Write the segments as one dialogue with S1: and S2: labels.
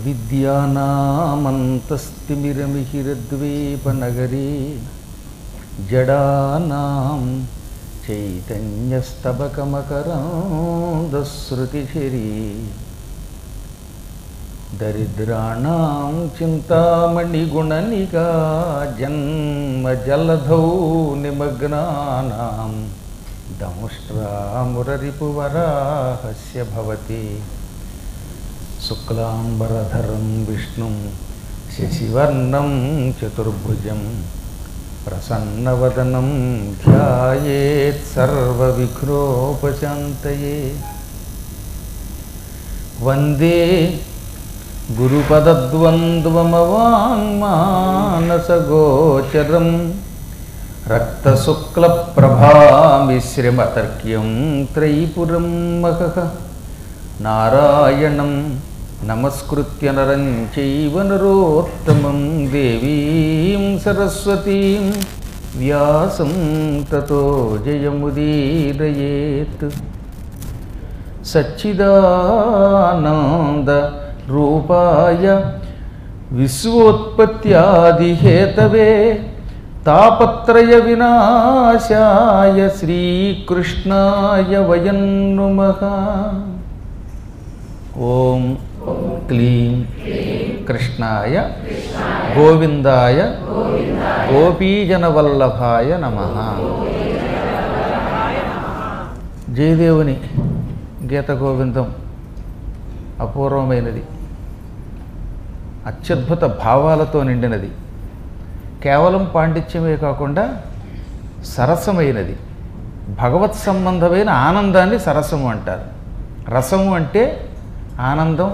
S1: అవిద్యానామంతస్తిమిరమిహిరద్వీపనగరే జడానాం చైతన్యస్తబకమకరాంధశ్రుతిశరీ దరిద్రాణం చింతామణిగుణనిగా జన్మజలధౌ నిమగ్నానాం దంష్ట్రామురరిపువరాహస్య భవతి శుక్లాంబరధరం విష్ణుం శశివర్ణం చతుర్భుజం ప్రసన్నవదనం ధ్యాయేత్ సర్వవిఘ్నోపశాంతయే వందే గురుపదద్వంద్వమవాङ्మానసగోచరం రక్తశుక్లప్రభామిశ్రమతర్క్యం త్రైపురం మహః నారాయణం నమస్కృత్య నరం చైవ నరోత్తమం దేవీం సరస్వతీం వ్యాసం తతో జయముదీరయేత్ సచ్చిదానంద రూపాయ విశ్వోత్పత్యాదిహేతవే తాపత్రయ వినాశాయ శ్రీకృష్ణాయ వయం నుమః ఓం క్లీం కృష్ణాయ గోవిందాయ గోపీజనవల్లభాయ నమ జయదేవుని గీత గోవిందం అపూర్వమైనది అత్యద్భుత భావాలతో నిండినది కేవలం పాండిత్యమే కాకుండా సరసమైనది భగవత్ సంబంధమైన ఆనందాన్ని సరసము అంటారు రసము అంటే ఆనందం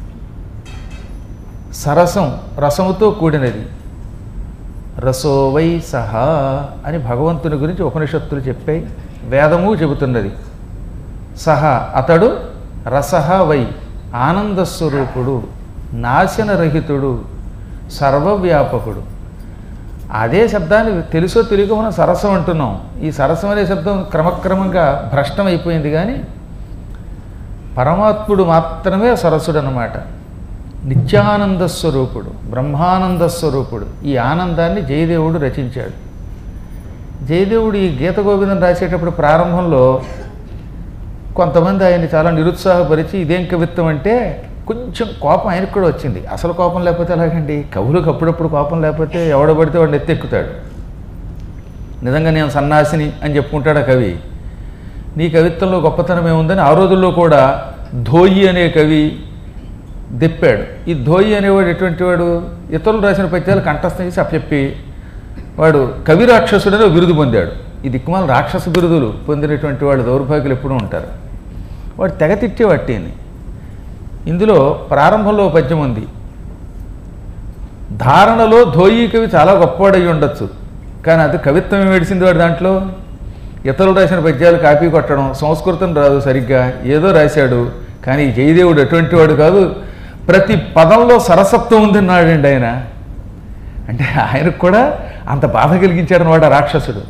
S1: సరసం రసముతో కూడినది రసోవై సహా అని భగవంతుని గురించి ఉపనిషత్తులు చెప్పాయి వేదము చెబుతున్నది సహా అతడు రసహ వై ఆనందస్వరూపుడు నాశనరహితుడు సర్వవ్యాపకుడు అదే శబ్దాన్ని తెలుసో తెలియక మనం సరసం అంటున్నాం ఈ సరసం అనే శబ్దం క్రమక్రమంగా భ్రష్టమైపోయింది కానీ పరమాత్ముడు మాత్రమే సరసుడు అన్నమాట నిత్యానంద స్వరూపుడు బ్రహ్మానంద స్వరూపుడు ఈ ఆనందాన్ని జయదేవుడు రచించాడు జయదేవుడు ఈ గీత గోవిందం రాసేటప్పుడు ప్రారంభంలో కొంతమంది ఆయన చాలా నిరుత్సాహపరిచి ఇదేం కవిత్వం అంటే కొంచెం కోపం ఆయనకు కూడా వచ్చింది అసలు కోపం లేకపోతే ఎలాగండి కవులకు అప్పుడప్పుడు కోపం లేకపోతే ఎవడబడితే వాడిని ఎత్తెక్కుతాడు నిజంగా నేను సన్నాసిని అని చెప్పుకుంటాడు ఆ కవి నీ కవిత్వంలో గొప్పతనం ఏముందని ఆ రోజుల్లో కూడా ధోయి అనే కవి దెప్పాడు ఈ ధోయి అనేవాడు ఎటువంటి వాడు ఇతరులు రాసిన పద్యాలు కంఠస్థం చేసి అప్పచెప్పి వాడు కవి రాక్షసుడని ఒక బిరుదు పొందాడు ఈ దిక్కుమాల రాక్షస బిరుదులు పొందినటువంటి వాళ్ళు దౌర్భాగ్యులు ఎప్పుడూ ఉంటారు వాడు తెగ తిట్టేవాటిని ఇందులో ప్రారంభంలో ఓ పద్యం ఉంది ధారణలో ధోయి కవి చాలా గొప్పవాడై ఉండొచ్చు కానీ అది కవిత్వం ఏడిసింది వాడు దాంట్లో ఇతరులు రాసిన పద్యాలు కాపీ కొట్టడం సంస్కృతం రాదు సరిగ్గా ఏదో రాశాడు కానీ ఈ జయదేవుడు అటువంటి వాడు కాదు ప్రతి పదంలో సరసత్వం ఉందన్నాడండి ఆయన అంటే ఆయనకు కూడా అంత బాధ కలిగించాడు అనమాట రాక్షసుడు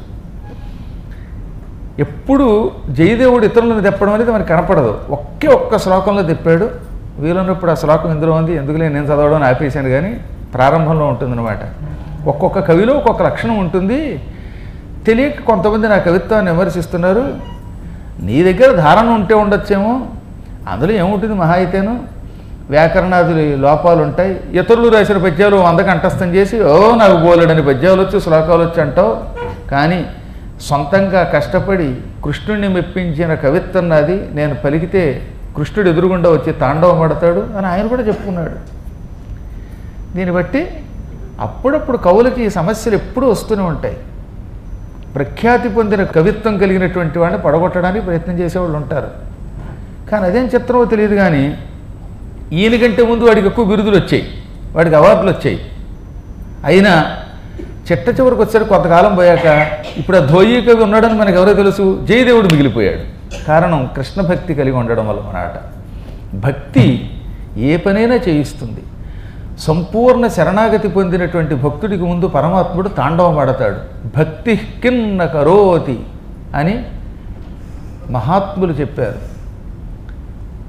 S1: ఎప్పుడు జయదేవుడు ఇతరులను తెప్పడం అనేది మనకి కనపడదు ఒకే ఒక్క శ్లోకంలో తెప్పాడు వీలున్నప్పుడు ఆ శ్లోకం ఇందులో ఉంది ఎందుకులే నేను చదవడం అని ఆపేశాను కానీ ప్రారంభంలో ఉంటుందన్నమాట ఒక్కొక్క కవిలో ఒక్కొక్క లక్షణం ఉంటుంది తెలియక కొంతమంది నా కవిత్వాన్ని విమర్శిస్తున్నారు నీ దగ్గర ధారణ ఉంటే ఉండొచ్చేమో అందులో ఏముంటుంది మహా అయితేను వ్యాకరణాదులు లోపాలు ఉంటాయి ఇతరులు రాసిన పద్యాలు వంద కంఠస్థం చేసి ఓ నాకు బోలెడని పద్యాలు వచ్చి శ్లోకాలు వచ్చి అంటావు కానీ సొంతంగా కష్టపడి కృష్ణుడిని మెప్పించిన కవిత్వం నాది నేను పలికితే కృష్ణుడు ఎదురుగుండా వచ్చి తాండవం పడతాడు అని ఆయన కూడా చెప్పుకున్నాడు దీన్ని బట్టి అప్పుడప్పుడు కవులకి ఈ సమస్యలు ఎప్పుడూ వస్తూనే ఉంటాయి ప్రఖ్యాతి పొందిన కవిత్వం కలిగినటువంటి వాడిని పడగొట్టడానికి ప్రయత్నం చేసేవాళ్ళు ఉంటారు కానీ అదేం చిత్రమో తెలియదు కానీ ఈయనకంటే ముందు వాడికి ఎక్కువ బిరుదులు వచ్చాయి వాడికి అవార్డులు వచ్చాయి అయినా చిట్ట చివరికి వచ్చాడు కొంతకాలం పోయాక ఇప్పుడు ఆ ధోయి కవి ఉన్నాడని మనకు ఎవరో తెలుసు జయదేవుడు మిగిలిపోయాడు కారణం కృష్ణ భక్తి కలిగి ఉండడం వల్ల అన్నమాట భక్తి ఏ పనైనా చేయిస్తుంది సంపూర్ణ శరణాగతి పొందినటువంటి భక్తుడికి ముందు పరమాత్ముడు తాండవం ఆడతాడు భక్తి కిన్న కరోతి అని మహాత్ములు చెప్పారు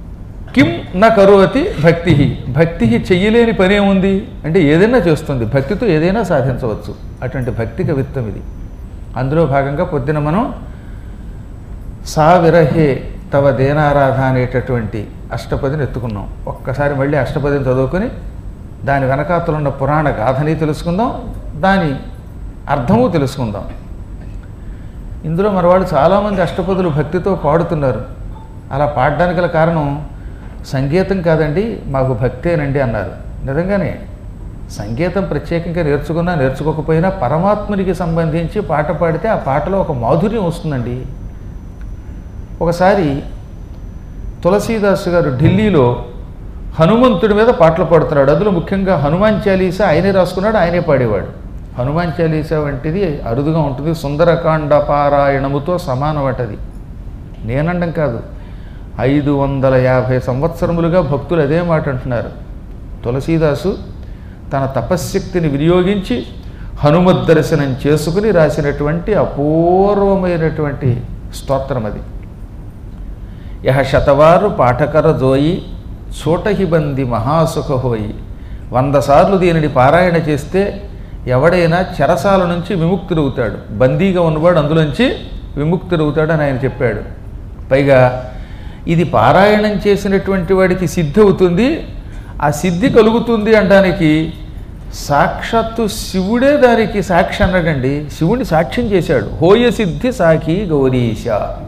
S1: కిం న కరోతి భక్తి భక్తి చెయ్యలేని పని ఏముంది అంటే ఏదైనా చేస్తుంది భక్తితో ఏదైనా సాధించవచ్చు అటువంటి భక్తి కవిత్వం ఇది అందులో భాగంగా పొద్దున మనం సా విరహే తవ దేనారాధ అనేటటువంటి అష్టపదిని ఎత్తుకున్నాం ఒక్కసారి మళ్ళీ అష్టపదిని చదువుకొని దాని వెనకాతలు ఉన్న పురాణ గాథని తెలుసుకుందాం దాని అర్థము తెలుసుకుందాం ఇందులో మన వాళ్ళు చాలామంది అష్టపదులు భక్తితో పాడుతున్నారు అలా పాడడానికి గల కారణం సంగీతం కాదండి మాకు భక్తేనండి అన్నారు నిజంగానే సంగీతం ప్రత్యేకంగా నేర్చుకున్నా నేర్చుకోకపోయినా పరమాత్మునికి సంబంధించి పాట పాడితే ఆ పాటలో ఒక మాధుర్యం వస్తుందండి ఒకసారి తులసీదాస్ గారు ఢిల్లీలో హనుమంతుడి మీద పాటలు పాడుతున్నాడు అందులో ముఖ్యంగా హనుమాన్ చాలీసా ఆయనే రాసుకున్నాడు ఆయనే పాడేవాడు హనుమాన్ చాలీసా వంటిది అరుదుగా ఉంటుంది సుందరకాండ పారాయణముతో సమానమటది నేనండం కాదు ఐదు వందల యాభై సంవత్సరములుగా భక్తులు అదే మాట అంటున్నారు తులసీదాసు తన తపశ్శక్తిని వినియోగించి హనుమద్ దర్శనం చేసుకుని రాసినటువంటి అపూర్వమైనటువంటి స్తోత్రం అది యహ శతవారు పాఠకర జోయి చోటహిబంది మహాసుఖ హోయి వంద సార్లు దీనిని పారాయణ చేస్తే ఎవడైనా చెరసాల నుంచి విముక్తుడవుతాడు బందీగా ఉన్నవాడు అందులోంచి విముక్తుడవుతాడు అని ఆయన చెప్పాడు పైగా ఇది పారాయణం చేసినటువంటి వాడికి సిద్ధి అవుతుంది ఆ సిద్ధి కలుగుతుంది అనడానికి సాక్షాత్తు శివుడే దానికి సాక్షి అన్నాడండి శివుని సాక్ష్యం చేశాడు హోయ సిద్ధి సాఖి గౌరీశ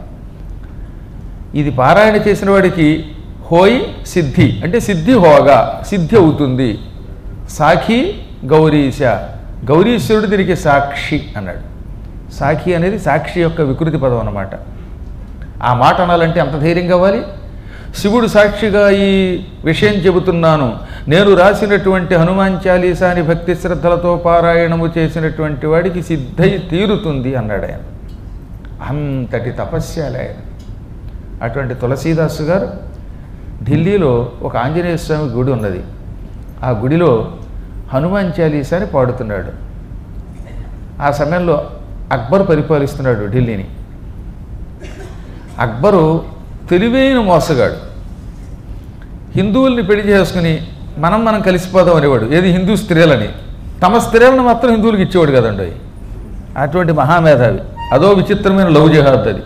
S1: ఇది పారాయణ చేసిన వాడికి హోయ్ సిద్ధి అంటే సిద్ధి హోగా సిద్ధి అవుతుంది సాఖి గౌరీశ గౌరీశ్వరుడు దీనికి సాక్షి అన్నాడు సాఖి అనేది సాక్షి యొక్క వికృతి పదం అన్నమాట ఆ మాట అనాలంటే అంత ధైర్యం కావాలి శివుడు సాక్షిగా ఈ విషయం చెబుతున్నాను నేను రాసినటువంటి హనుమాన్ చాలీసాని భక్తి శ్రద్ధలతో పారాయణము చేసినటువంటి వాడికి సిద్ధై తీరుతుంది అన్నాడు ఆయన అంతటి తపస్యాలు ఆయన అటువంటి తులసీదాసు గారు ఢిల్లీలో ఒక ఆంజనేయ స్వామి గుడి ఉన్నది ఆ గుడిలో హనుమాన్ చాలీసాని పాడుతున్నాడు ఆ సమయంలో అక్బర్ పరిపాలిస్తున్నాడు ఢిల్లీని అక్బరు తెలివైన మోసగాడు హిందువుల్ని పెళ్లి చేసుకుని మనం మనం కలిసిపోదాం అనేవాడు ఏది హిందూ స్త్రీలని తమ స్త్రీలను మాత్రం హిందువులకు ఇచ్చేవాడు కదండి అటువంటి మహామేధావి అదో విచిత్రమైన లవ్ జిహాద్ అది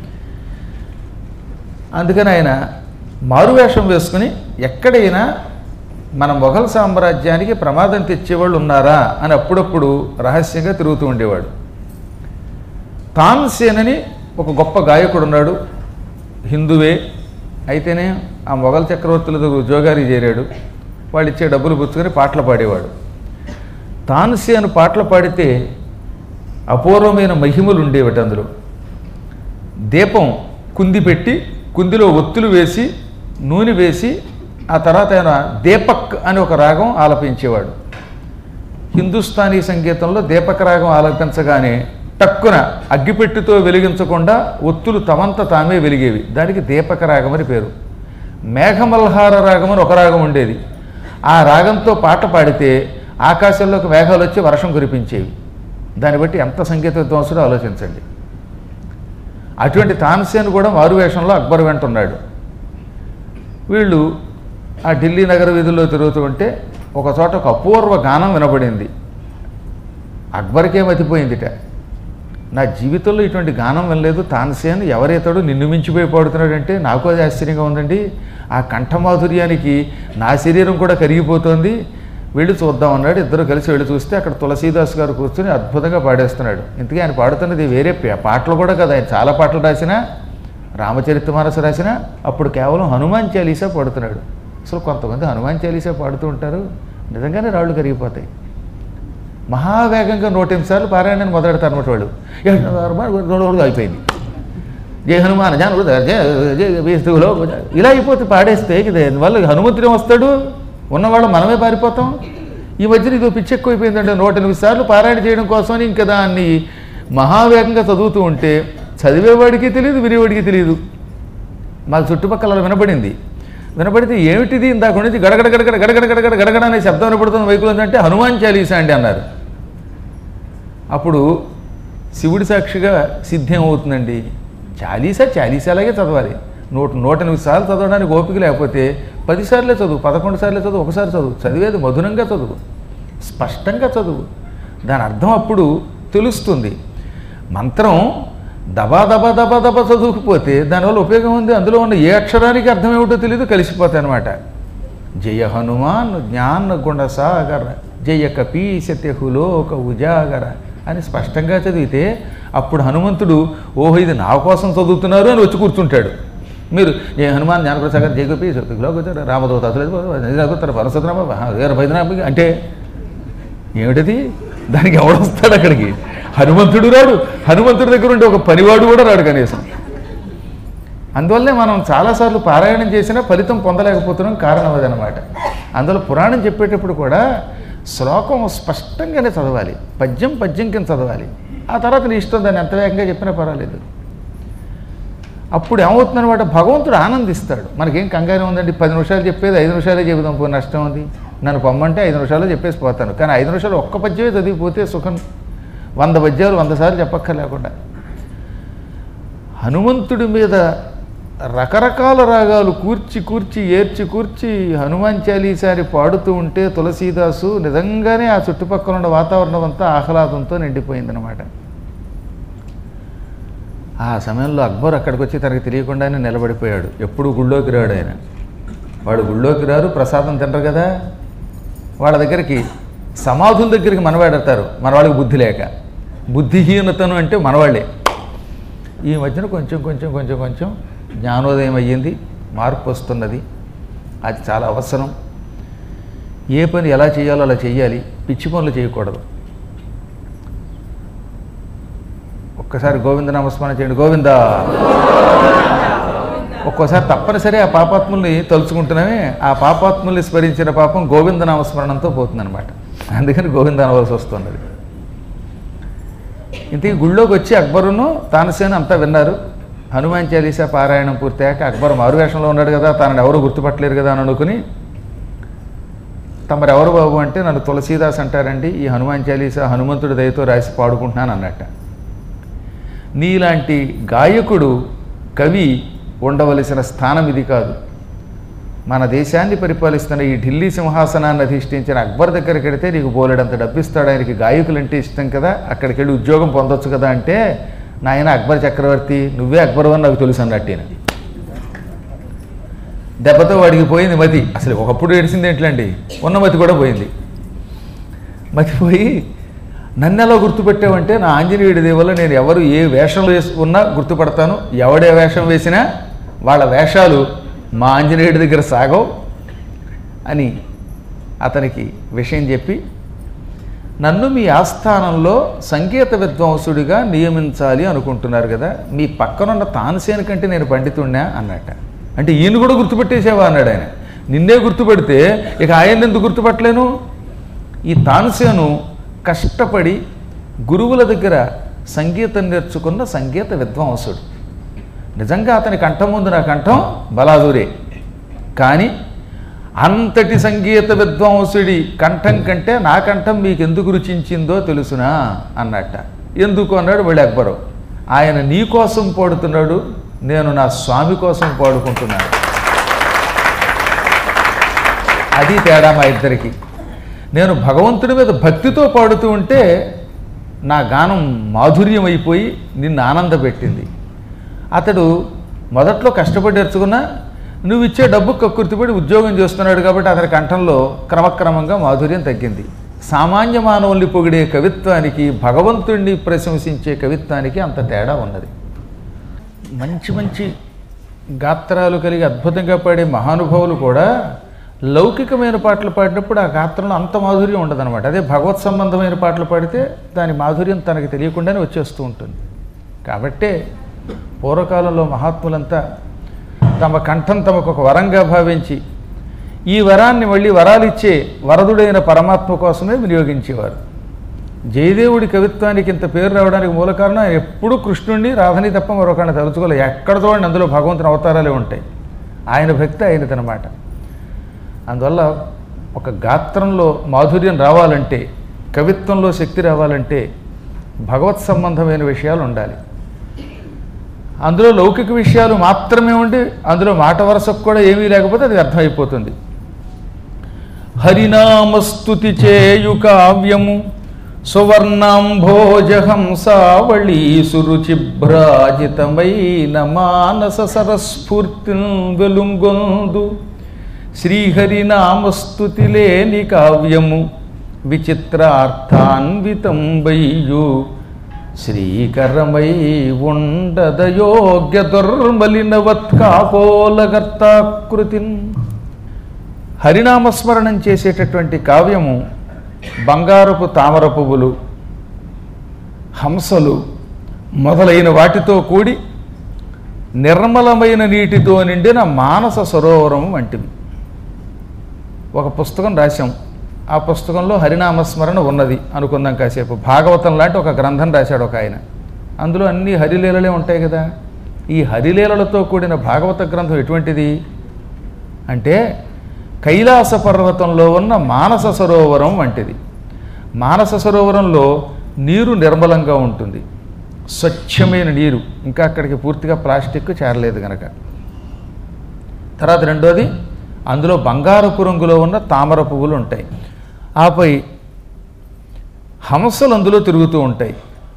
S1: అందుకని ఆయన మారువేషం వేసుకుని ఎక్కడైనా మన మొఘల్ సామ్రాజ్యానికి ప్రమాదం తెచ్చేవాళ్ళు ఉన్నారా అని అప్పుడప్పుడు రహస్యంగా తిరుగుతూ ఉండేవాడు తాన్సేన్ అని ఒక గొప్ప గాయకుడు ఉన్నాడు హిందువే అయితేనే ఆ మొఘల్ చక్రవర్తులతో జోగారి చేరాడు వాళ్ళు ఇచ్చే డబ్బులు పుచ్చుకొని పాటలు పాడేవాడు తాన్సేన్ పాటలు పాడితే అపూర్వమైన మహిమలు ఉండేవట అందులో దీపం కుంది పెట్టి కుందిలో ఒత్తులు వేసి నూనె వేసి ఆ తర్వాత ఆయన దీపక్ అని ఒక రాగం ఆలపించేవాడు హిందుస్థానీ సంగీతంలో దీపక రాగం ఆలపించగానే టక్కున అగ్గిపెట్టితో వెలిగించకుండా ఒత్తులు తమంత తామే వెలిగేవి దానికి దీపక రాగం అని పేరు మేఘమల్హార రాగం అని ఒక రాగం ఉండేది ఆ రాగంతో పాట పాడితే ఆకాశంలోకి మేఘాలు వచ్చి వర్షం కురిపించేవి దాన్ని బట్టి ఎంత సంగీత విద్వాంసుడో ఆలోచించండి అటువంటి తాన్సేన్ కూడా మారువేషంలో అక్బర్ వెంట ఉన్నాడు వీళ్ళు ఆ ఢిల్లీ నగర వీధుల్లో తిరుగుతూ ఉంటే ఒక చోట ఒక అపూర్వ గానం వినబడింది అక్బర్కే మతిపోయిందిట నా జీవితంలో ఇటువంటి గానం వినలేదు తాన్సేన్ ఎవరైతాడు నిన్ను మించిపోయి పాడుతున్నాడంటే నాకు అది ఆశ్చర్యంగా ఉందండి ఆ కంఠమాధుర్యానికి నా శరీరం కూడా కరిగిపోతోంది వెళ్ళి చూద్దాం అన్నాడు ఇద్దరు కలిసి వెళ్ళి చూస్తే అక్కడ తులసీదాస్ గారు కూర్చొని అద్భుతంగా పాడేస్తున్నాడు ఇంతకీ ఆయన పాడుతున్నది వేరే పే- పాటలు కూడా కదా ఆయన చాలా పాటలు రాసినా రామచరితమానస రాసినా అప్పుడు కేవలం హనుమాన్ చాలీసా పాడుతున్నాడు అసలు కొంతమంది హనుమాన్ చాలీసా పాడుతూ ఉంటారు నిజంగానే రాళ్ళు కరిగిపోతాయి మహావేగంగా నూటెనిమిది సార్లు పారాయణాన్ని మొదలెడతారు అనమాట వాళ్ళు ఏ రెండు రోజులు అయిపోయింది జయ హనుమాన్ జాను జయ జయ వీస్తులో ఇలా అయిపోతే పాడేస్తే ఇది వాళ్ళు హనుమంతుడు ఏం వస్తాడు ఉన్నవాళ్ళు మనమే పారిపోతాం ఈ మధ్యన ఇదో పిచ్చి ఎక్కువైపోయిందంటే నూట ఎనిమిది సార్లు పారాయణ చేయడం కోసమని ఇంకా దాన్ని మహావేగంగా చదువుతూ ఉంటే చదివేవాడికి తెలియదు వినేవాడికి తెలియదు మాకు చుట్టుపక్కల అలా వినపడింది వినపడితే ఏమిటిది ఇందాక నుంచి గడగడ గడగడ గడగడ గడగడ గడగడ అనే శబ్దం వినపడుతున్న వైకులు అంటే హనుమాన్ చాలీసా అండి అన్నారు అప్పుడు శివుడి సాక్షిగా సిద్ధం అవుతుందండి చాలీసా చాలీసాలాగే చదవాలి నూట నూట ఎనిమిది సార్లు చదవడానికి ఓపిక లేకపోతే పదిసార్లే చదువు పదకొండు సార్లే చదువు ఒకసారి చదువు చదివేది మధురంగా చదువు స్పష్టంగా చదువు దాని అర్థం అప్పుడు తెలుస్తుంది మంత్రం దబా దబా దబా దబా చదువుకుపోతే దానివల్ల ఉపయోగం ఉంది అందులో ఉన్న ఏ అక్షరానికి అర్థం ఏమిటో తెలియదు కలిసిపోతాయి అనమాట జయ హనుమాన్ జ్ఞాన గుణసాగర జయ కపీశత్యహులోక ఉజాగర అని స్పష్టంగా చదివితే అప్పుడు హనుమంతుడు ఓహో ఇది నా కోసం చదువుతున్నారు అని వచ్చి కూర్చుంటాడు మీరు జయ హనుమాన్ జ్ఞానప్రసాగర్ జయ కపీ శక్తిలోక రామదూత అసలు పరశురామ వీర భైదరామ అంటే ఏమిటది దానికి ఎవడొస్తాడు అక్కడికి హనుమంతుడు రాడు హనుమంతుడి దగ్గర ఉండే ఒక పనివాడు కూడా రాడు కనీసం అందువల్లే మనం చాలాసార్లు పారాయణం చేసినా ఫలితం పొందలేకపోతున్నాం కారణం అదనమాట అందులో పురాణం చెప్పేటప్పుడు కూడా శ్లోకం స్పష్టంగానే చదవాలి పద్యం పద్యం కింద చదవాలి ఆ తర్వాత నీ ఇష్టం దాన్ని ఎంత వేగంగా చెప్పినా పర్వాలేదు అప్పుడు ఏమవుతుందనమాట భగవంతుడు ఆనందిస్తాడు మనకేం కంగారు ఉందండి పది నిమిషాలు చెప్పేది ఐదు నిమిషాలే చెబుదాం పో నష్టం ఉంది నన్ను పొమ్మంటే ఐదు నిమిషాలు చెప్పేసి పోతాను కానీ ఐదు నిమిషాలు ఒక్క పద్యమే చదివిపోతే సుఖం వంద పద్యాలు వంద సార్లు చెప్పక్కర్లేకుండా హనుమంతుడి మీద రకరకాల రాగాలు కూర్చి కూర్చి ఏర్చి కూర్చి హనుమాన్ చాలీసారి పాడుతూ ఉంటే తులసీదాసు నిజంగానే ఆ చుట్టుపక్కల ఉన్న వాతావరణం అంతా ఆహ్లాదంతో నిండిపోయిందనమాట ఆ సమయంలో అక్బర్ అక్కడికి వచ్చి తనకి తెలియకుండానే నిలబడిపోయాడు ఎప్పుడు గుళ్ళోకి రాడు ఆయన వాడు గుళ్ళోకి రారు ప్రసాదం తినరు కదా వాళ్ళ దగ్గరికి సమాధుల దగ్గరికి మనవాడతారు మనవాడికి బుద్ధి లేక బుద్ధిహీనతను అంటే మనవాళ్ళే ఈ మధ్యన కొంచెం కొంచెం కొంచెం కొంచెం జ్ఞానోదయం అయ్యింది మార్పు వస్తున్నది అది చాలా అవసరం ఏ పని ఎలా చేయాలో అలా చేయాలి పిచ్చి పనులు చేయకూడదు ఒక్కసారి గోవింద నామస్మరణ చేయండి గోవింద ఒక్కోసారి తప్పనిసరి ఆ పాపాత్ముల్ని తలుచుకుంటున్నామే ఆ పాపాత్ముల్ని స్మరించిన పాపం గోవింద నామస్మరణంతో పోతుందన్నమాట అందుకని గోవింద అనవలసి వస్తున్నది ఇంతకీ గుళ్ళోకి వచ్చి అక్బరును తానసేన అంతా విన్నారు హనుమాన్ చాలీసా పారాయణం పూర్తయ్యాక అక్బర్ మారువేషంలో ఉన్నాడు కదా తనని ఎవరు గుర్తుపట్టలేరు కదా అని అనుకుని తమరు ఎవరు బాబు అంటే నన్ను తులసీదాస్ అంటారండి ఈ హనుమాన్ చాలీసా హనుమంతుడి దయతో రాసి పాడుకుంటున్నాను అన్నట్ట నీలాంటి గాయకుడు కవి ఉండవలసిన స్థానం ఇది కాదు మన దేశాన్ని పరిపాలిస్తున్న ఈ ఢిల్లీ సింహాసనాన్ని అధిష్ఠించిన అక్బర్ దగ్గరికి వెడితే నీకు బోలెడంత డబ్బిస్తాడు ఆయనకి గాయకులంటే ఇష్టం కదా అక్కడికి వెళ్ళి ఉద్యోగం పొందొచ్చు కదా అంటే నాయన అక్బర్ చక్రవర్తి నువ్వే అక్బర్ అని నాకు తెలుసు అన్నట్టేన దెబ్బతో వాడికి పోయింది మతి అసలు ఒకప్పుడు ఏడిసింది ఏంటండి ఉన్న మతి కూడా పోయింది మతిపోయి నన్ను ఎలా గుర్తుపెట్టావంటే నా ఆంజనేయుడి దేవుల నేను ఎవరు ఏ వేషంలో వేసి ఉన్నా గుర్తుపడతాను ఎవడే వేషం వేసినా వాళ్ళ వేషాలు మా ఆంజనేయుడి దగ్గర సాగవు అని అతనికి విషయం చెప్పి నన్ను మీ ఆస్థానంలో సంగీత విద్వాంసుడిగా నియమించాలి అనుకుంటున్నారు కదా మీ పక్కనున్న తానసేన కంటే నేను పండితుడినా అన్నట్ట అంటే ఈయన కూడా గుర్తుపెట్టేసేవా అన్నాడు ఆయన నిన్నే గుర్తుపెడితే ఇక ఆయన ఎందుకు గుర్తుపట్టలేను ఈ తానసేను కష్టపడి గురువుల దగ్గర సంగీతం నేర్చుకున్న సంగీత విద్వాంసుడు నిజంగా అతని కంఠం ముందు నా కంఠం బలాదూరే కానీ అంతటి సంగీత విద్వాంసుడి కంఠం కంటే నా కంఠం మీకు ఎందుకు రుచించిందో తెలుసునా అన్నట్ట ఎందుకు అన్నాడు వెళ్ళి అక్బరు ఆయన నీ కోసం పాడుతున్నాడు నేను నా స్వామి కోసం పాడుకుంటున్నాను అది తేడా మా ఇద్దరికి నేను భగవంతుడి మీద భక్తితో పాడుతూ ఉంటే నా గానం మాధుర్యం అయిపోయి నిన్ను ఆనందపెట్టింది అతడు మొదట్లో కష్టపడి నేర్చుకున్నా నువ్వు ఇచ్చే డబ్బు కక్కుర్తిపడి ఉద్యోగం చేస్తున్నాడు కాబట్టి అతని కంఠంలో క్రమక్రమంగా మాధుర్యం తగ్గింది సామాన్య మానవుల్ని పొగిడే కవిత్వానికి భగవంతుణ్ణి ప్రశంసించే కవిత్వానికి అంత తేడా ఉన్నది మంచి మంచి గాత్రాలు కలిగి అద్భుతంగా పాడే మహానుభావులు కూడా లౌకికమైన పాటలు పాడినప్పుడు ఆ గాత్రంలో అంత మాధుర్యం ఉండదన్నమాట అదే భగవత్ సంబంధమైన పాటలు పాడితే దాని మాధుర్యం తనకు తెలియకుండానే వచ్చేస్తూ ఉంటుంది కాబట్టే పూర్వకాలంలో మహాత్ములంతా తమ కంఠం తమకు ఒక వరంగా భావించి ఈ వరాన్ని మళ్ళీ వరాలు ఇచ్చే వరదుడైన పరమాత్మ కోసమే వినియోగించేవారు జయదేవుడి కవిత్వానికి ఇంత పేరు రావడానికి మూల కారణం ఆయన ఎప్పుడూ కృష్ణుడిని రాధని తప్ప మరొకరిని తలుచుకోలేదు ఎక్కడ చూడండి అందులో భగవంతుని అవతారాలే ఉంటాయి ఆయన భక్తి ఆయనదనమాట అందువల్ల ఒక గాత్రంలో మాధుర్యం రావాలంటే కవిత్వంలో శక్తి రావాలంటే భగవత్ సంబంధమైన విషయాలు ఉండాలి అందులో లౌకిక విషయాలు మాత్రమే ఉండి అందులో మాట వరసకు కూడా ఏమీ లేకపోతే అది అర్థమైపోతుంది హరినామస్తుతి చేయు కావ్యము సువర్ణాంభోజహంసావళీ సురుచిభ్రాజితమైన మానస సరస్ఫూర్తి వెలుంగొందు శ్రీహరినామస్తుతి లేని కావ్యము విచిత్రార్థాన్వితంబయ్యు శ్రీకరమై ఉండదయోగ్య దుర్మలినవత్కాపోలగర్తాకృతిన్ హరినామస్మరణం చేసేటటువంటి కావ్యము బంగారపు తామర పువ్వులు హంసలు మొదలైన వాటితో కూడి నిర్మలమైన నీటితో నిండిన మానస సరోవరం వంటివి ఒక పుస్తకం రాశాం ఆ పుస్తకంలో హరినామస్మరణ ఉన్నది అనుకుందాం కాసేపు భాగవతం లాంటి ఒక గ్రంథం రాశాడు ఒక ఆయన అందులో అన్ని హరిలీలలే ఉంటాయి కదా ఈ హరిలీలలతో కూడిన భాగవత గ్రంథం ఎటువంటిది అంటే కైలాస పర్వతంలో ఉన్న మానస సరోవరం వంటిది మానస సరోవరంలో నీరు నిర్మలంగా ఉంటుంది స్వచ్ఛమైన నీరు ఇంకా అక్కడికి పూర్తిగా ప్లాస్టిక్ చేరలేదు కనుక తర్వాత రెండోది అందులో బంగారపు రంగులో ఉన్న తామర పువ్వులు ఉంటాయి ఆపై హంసలు అందులో తిరుగుతూ ఉంటాయి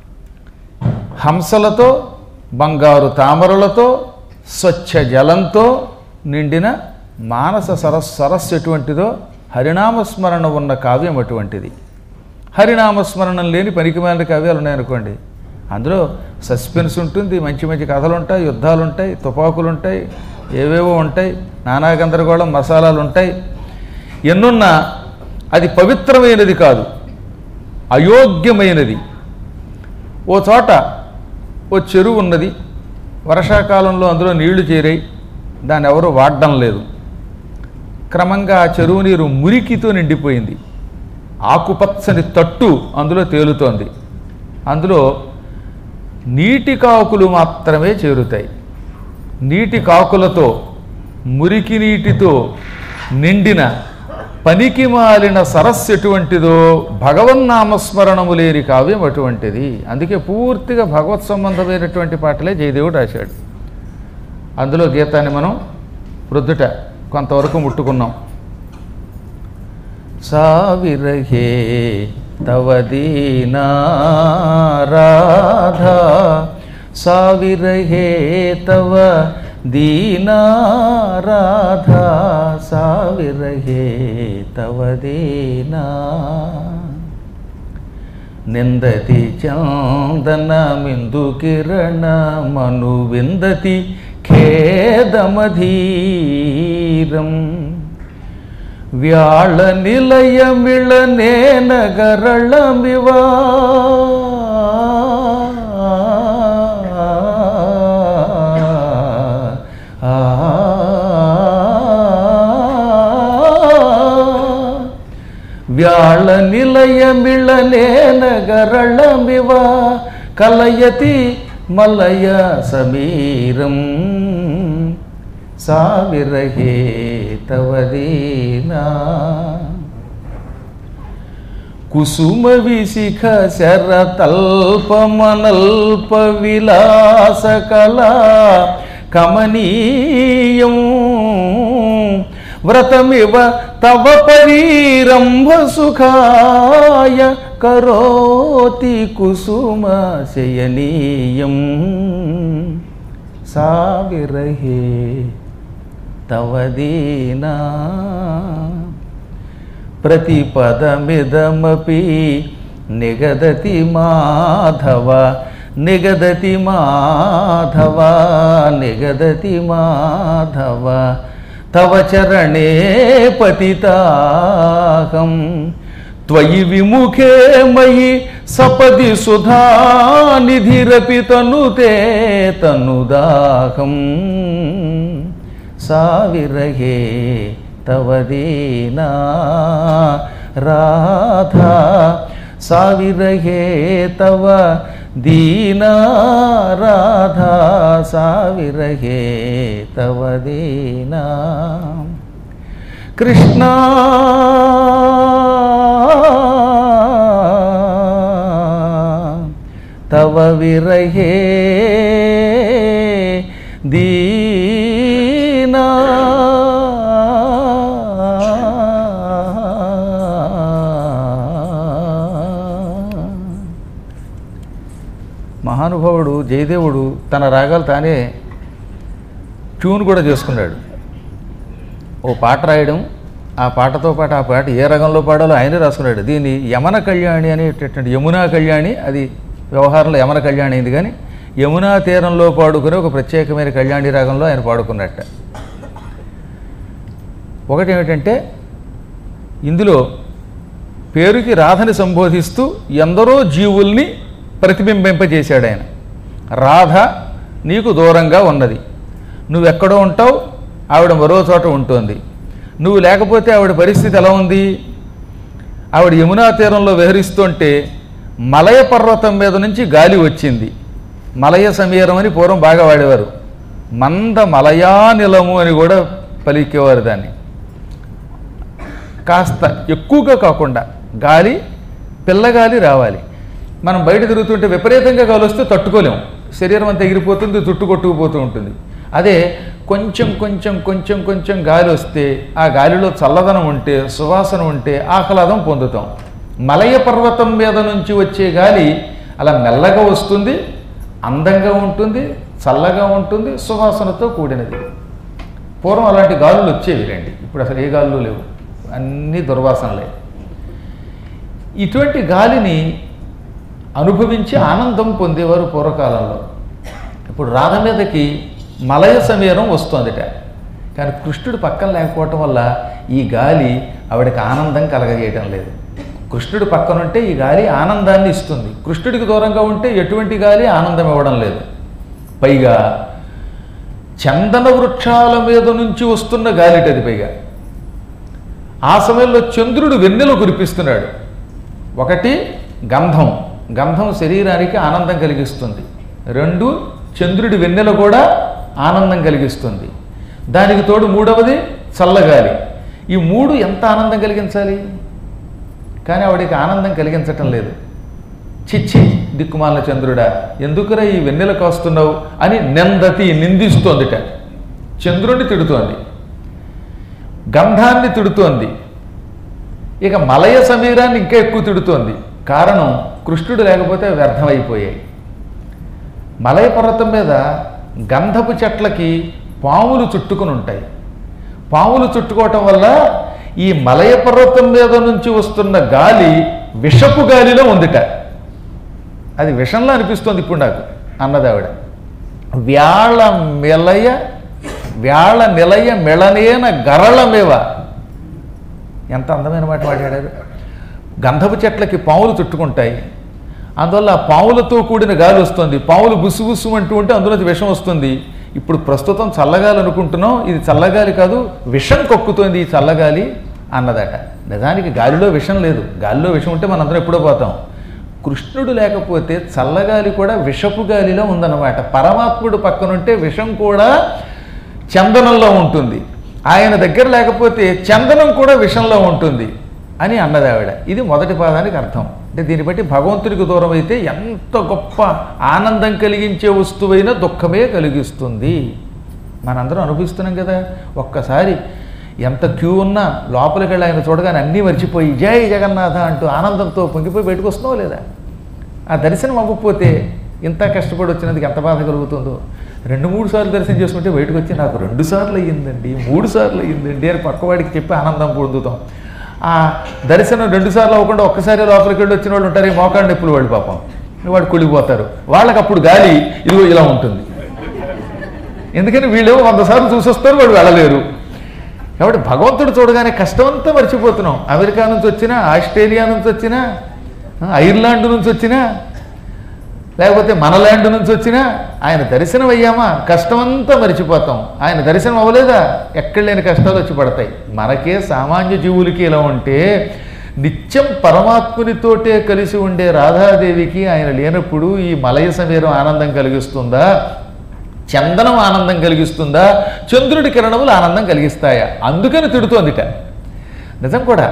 S1: హంసలతో బంగారు తామరలతో స్వచ్ఛ జలంతో నిండిన మానస సరస్సు సరస్సు ఎటువంటిదో హరినామస్మరణ ఉన్న కావ్యం అటువంటిది హరినామస్మరణం లేని పనికిమాలిన కావ్యాలు ఉన్నాయనుకోండి అందులో సస్పెన్స్ ఉంటుంది మంచి మంచి కథలు ఉంటాయి యుద్ధాలు ఉంటాయి తుపాకులు ఉంటాయి ఏవేవో ఉంటాయి నానా గందరగోళం మసాలాలు ఉంటాయి ఎన్నున్నా అది పవిత్రమైనది కాదు అయోగ్యమైనది ఓ చోట ఓ చెరువు ఉన్నది వర్షాకాలంలో అందులో నీళ్లు చేరాయి దాన్ని ఎవరు వాడడం లేదు క్రమంగా ఆ చెరువు నీరు మురికితో నిండిపోయింది ఆకుపచ్చని తట్టు అందులో తేలుతోంది అందులో నీటి కాకులు మాత్రమే చేరుతాయి నీటి కాకులతో మురికి నీటితో నిండిన పనికి మాలిన సరస్సు ఎటువంటిదో భగవన్నామస్మరణము లేని కావ్యం అటువంటిది అందుకే పూర్తిగా భగవత్ సంబంధమైనటువంటి పాటలే జయదేవుడు రాశాడు అందులో గీతాన్ని మనం ప్రొద్దుట కొంతవరకు ముట్టుకున్నాం సావిరహే తవ దీనా రాధా సావిరహే తవ దీనా రాధా సావిరహే తవ దీనా నిందతి చందనమిందు కిరణ మను విందతి ఖేదమధీరం వ్యాళ నిలయమిళ నేనగరళమివా వ్యాళ నిలయమిళ నేనగరళమివ కలయతి మలయ సమీరం సావిరహే తవదీనా కుసుమ విశిఖ శరతల్పమనల్ప విలాస కళా కమనీయం వ్రతమివ తవ పరీరంభ సుఖాయ కరోతి కుసుమ శయనీయం సావిరహే తవదీనా ప్రతిపదమిదమపి నిగదతి మాధవ నిగదతి మాధవ నిగదతి మాధవ తవ చరణే పతితాహం త్వయి విముఖే మయి సపది సుధానిధిరపి తనుతే తనుదాహం సావిరహే తవ దీనా రాధా సావిరహే తవ దీనా రాధా సావిరహే తవ దీనా కృష్ణ తవ విరహే దీనా మహానుభావుడు జయదేవుడు తన రాగాలు తానే ట్యూన్ కూడా చేసుకున్నాడు ఓ పాట రాయడం ఆ పాటతో పాటు ఆ పాట ఏ రకంలో పాడాలో ఆయనే రాసుకున్నాడు దీన్ని యమన కళ్యాణి అనేటటువంటి యమునా కళ్యాణి అది వ్యవహారంలో యమన కళ్యాణి అయింది కానీ యమునా తీరంలో పాడుకునే ఒక ప్రత్యేకమైన కళ్యాణి రాగంలో ఆయన పాడుకున్నట్ట ఒకటి ఏమిటంటే ఇందులో పేరుకి రాధని సంబోధిస్తూ ఎందరో జీవుల్ని ప్రతిబింబింపజేశాడు ఆయన రాధ నీకు దూరంగా ఉన్నది నువ్వెక్కడో ఉంటావు ఆవిడ మరో చోట ఉంటుంది నువ్వు లేకపోతే ఆవిడ పరిస్థితి ఎలా ఉంది ఆవిడ యమునా తీరంలో విహరిస్తుంటే మలయ పర్వతం మీద నుంచి గాలి వచ్చింది మలయ సమీరం అని పూర్వం బాగా వాడేవారు మంద మలయానిలము అని కూడా పలికేవారు దాన్ని కాస్త ఎక్కువగా కాకుండా గాలి పిల్లగాలి రావాలి మనం బయట తిరుగుతుంటే విపరీతంగా గాలి వస్తే తట్టుకోలేము శరీరం అంతా ఎగిరిపోతుంది జుట్టు కొట్టుకుపోతూ ఉంటుంది అదే కొంచెం కొంచెం కొంచెం కొంచెం గాలి వస్తే ఆ గాలిలో చల్లదనం ఉంటే సువాసన ఉంటే ఆహ్లాదం పొందుతాం మలయ పర్వతం మీద నుంచి వచ్చే గాలి అలా మెల్లగా వస్తుంది అందంగా ఉంటుంది చల్లగా ఉంటుంది సువాసనతో కూడినది పూర్వం అలాంటి గాలులు వచ్చేవి రండి ఇప్పుడు అసలు ఏ గాలులు లేవు అన్నీ దుర్వాసనలే ఇటువంటి గాలిని అనుభవించి ఆనందం పొందేవారు పూర్వకాలంలో ఇప్పుడు రాధ మీదకి మలయ సమీరం వస్తోందిట కానీ కృష్ణుడు పక్కన లేకపోవటం వల్ల ఈ గాలి ఆవిడకి ఆనందం కలగజేయటం లేదు కృష్ణుడు పక్కన ఉంటే ఈ గాలి ఆనందాన్ని ఇస్తుంది కృష్ణుడికి దూరంగా ఉంటే ఎటువంటి గాలి ఆనందం ఇవ్వడం లేదు పైగా చందన వృక్షాల మీద నుంచి వస్తున్న గాలిటది పైగా ఆ సమయంలో చంద్రుడు వెన్నెలు కురిపిస్తున్నాడు ఒకటి గంధం గంధం శరీరానికి ఆనందం కలిగిస్తుంది రెండు చంద్రుడి వెన్నెల కూడా ఆనందం కలిగిస్తుంది దానికి తోడు మూడవది చల్లగాలి ఈ మూడు ఎంత ఆనందం కలిగించాలి కానీ ఆవిడికి ఆనందం కలిగించటం లేదు చిచ్చి దిక్కుమాల చంద్రుడా ఎందుకురా ఈ వెన్నెల కాస్తున్నావు అని నిందతి నిందిస్తోందిట చంద్రుడిని తిడుతోంది గంధాన్ని తిడుతోంది ఇక మలయ సమీరాన్ని ఇంకా ఎక్కువ తిడుతోంది కారణం కృష్ణుడు లేకపోతే వ్యర్థమైపోయాయి మలయ పర్వతం మీద గంధపు చెట్లకి పాములు చుట్టుకుని ఉంటాయి పాములు చుట్టుకోవటం వల్ల ఈ మలయ పర్వతం మీద నుంచి వస్తున్న గాలి విషపు గాలిలో ఉందిట అది విషంలో అనిపిస్తోంది ఇప్పుడు నాకు అన్నదావిడ వ్యాళ మెలయ వ్యాళ నిలయ మెళనేన గరళమేవ ఎంత అందమైన మాట మాట్లాడారు గంధపు చెట్లకి పాములు చుట్టుకుంటాయి అందువల్ల ఆ పాములతో కూడిన గాలి వస్తుంది పాములు బుసు బుసు అంటూ ఉంటే అందులోంచి విషం వస్తుంది ఇప్పుడు ప్రస్తుతం చల్లగాలి అనుకుంటున్నాం ఇది చల్లగాలి కాదు విషం కొక్కుతోంది ఈ చల్లగాలి అన్నదట నిజానికి గాలిలో విషం లేదు గాలిలో విషం ఉంటే మనందరం ఎప్పుడో పోతాం కృష్ణుడు లేకపోతే చల్లగాలి కూడా విషపు గాలిలో ఉందన్నమాట పరమాత్ముడు పక్కనుంటే విషం కూడా చందనంలో ఉంటుంది ఆయన దగ్గర లేకపోతే చందనం కూడా విషంలో ఉంటుంది అని అన్నది ఆవిడ ఇది మొదటి పాదానికి అర్థం అంటే దీన్ని బట్టి భగవంతుడికి దూరం అయితే ఎంత గొప్ప ఆనందం కలిగించే వస్తువైన దుఃఖమే కలిగిస్తుంది మనందరం అనుభవిస్తున్నాం కదా ఒక్కసారి ఎంత క్యూ ఉన్నా లోపలికి వెళ్ళి ఆయన చూడగానే అన్నీ మర్చిపోయి జై జగన్నాథ అంటూ ఆనందంతో పొంగిపోయి బయటకు వస్తున్నావు లేదా ఆ దర్శనం అవ్వకపోతే ఇంత కష్టపడి వచ్చినందుకు ఎంత బాధ కలుగుతుందో రెండు మూడు సార్లు దర్శనం చేసుకుంటే బయటకు వచ్చి నాకు రెండు సార్లు అయ్యిందండి మూడు సార్లు అయ్యిందండి అని పక్కవాడికి చెప్పి ఆనందం పొందుతాం ఆ దర్శనం రెండు సార్లు అవ్వకుండా ఒక్కసారి లోపలికి వెళ్ళి వచ్చిన వాళ్ళు ఉంటారు ఈ మోకాళ్ళ నొప్పులు వాళ్ళు పాపం వాడు కుళ్ళిపోతారు వాళ్ళకి అప్పుడు గాలి ఇదిగో ఇలా ఉంటుంది ఎందుకని వీళ్ళు వంద సార్లు చూసొస్తారు వాడు వెళ్ళలేరు కాబట్టి భగవంతుడు చూడగానే కష్టమంతా మర్చిపోతున్నాం అమెరికా నుంచి వచ్చినా ఆస్ట్రేలియా నుంచి వచ్చినా ఐర్లాండ్ నుంచి వచ్చినా లేకపోతే మన ల్యాండ్ నుంచి వచ్చినా ఆయన దర్శనం అయ్యామా కష్టమంతా మర్చిపోతాం ఆయన దర్శనం అవ్వలేదా ఎక్కడ లేని కష్టాలు వచ్చి పడతాయి మనకే సామాన్య జీవులకి ఇలా ఉంటే నిత్యం పరమాత్మునితోటే కలిసి ఉండే రాధాదేవికి ఆయన లేనప్పుడు ఈ మలయ సమీరం ఆనందం కలిగిస్తుందా చందనం ఆనందం కలిగిస్తుందా చంద్రుడి కిరణములు ఆనందం కలిగిస్తాయా అందుకని తిడుతోందిట నిజం కూడా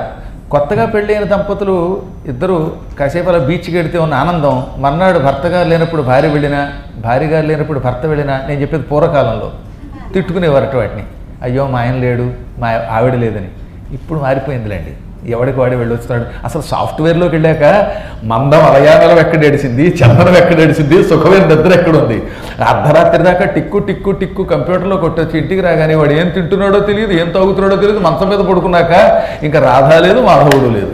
S1: కొత్తగా పెళ్ళైన దంపతులు ఇద్దరు కాసేపు అలా బీచ్కి వెడితే ఉన్న ఆనందం మర్నాడు భర్త గారు లేనప్పుడు భార్య వెళ్ళినా భార్య గారు లేనప్పుడు భర్త వెళ్ళినా నేను చెప్పేది పూర్వకాలంలో తిట్టుకునేవారట వాటిని అయ్యో మా ఆయన లేడు మా ఆవిడ లేదని ఇప్పుడు మారిపోయిందిలేండి ఎవడికి వాడి వెళ్ళొస్తున్నాడు అసలు సాఫ్ట్వేర్లోకి వెళ్ళాక మందం అలయానలం ఎక్కడ ఏడిసింది చందనం ఎక్కడ ఏడిసింది సుఖమైన నిద్ర ఎక్కడుంది అర్ధరాత్రి దాకా టిక్కు టిక్కు టిక్కు కంప్యూటర్లో కొట్టొచ్చి ఇంటికి రాగానే వాడు ఏం తింటున్నాడో తెలియదు ఏం తాగుతున్నాడో తెలియదు మంచం మీద పడుకున్నాక ఇంకా రాధా లేదు మాధవుడు లేదు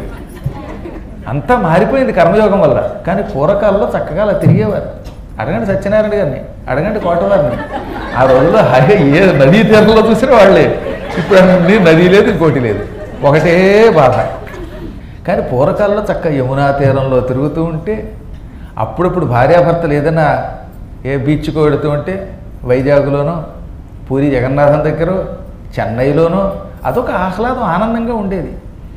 S1: అంతా మారిపోయింది కర్మయోగం వల్ల కానీ పూర్వకాలంలో చక్కగా అలా తిరిగేవారు అడగండి సత్యనారాయణ గారిని అడగండి కోటవారిని ఆ రోజుల్లో హాయిగా ఏ నదీ తీరంలో చూసినా వాళ్ళే ఇప్పుడు అన్ని నది లేదు ఇంకోటి లేదు ఒకటే బాధ కానీ పూర్వకాలంలో చక్క యమునా తీరంలో తిరుగుతూ ఉంటే అప్పుడప్పుడు భార్యాభర్తలు ఏదైనా ఏ బీచ్కో వెళుతూ ఉంటే వైజాగ్లోనో పూరి జగన్నాథం దగ్గర చెన్నైలోనో అదొక ఆహ్లాదం ఆనందంగా ఉండేది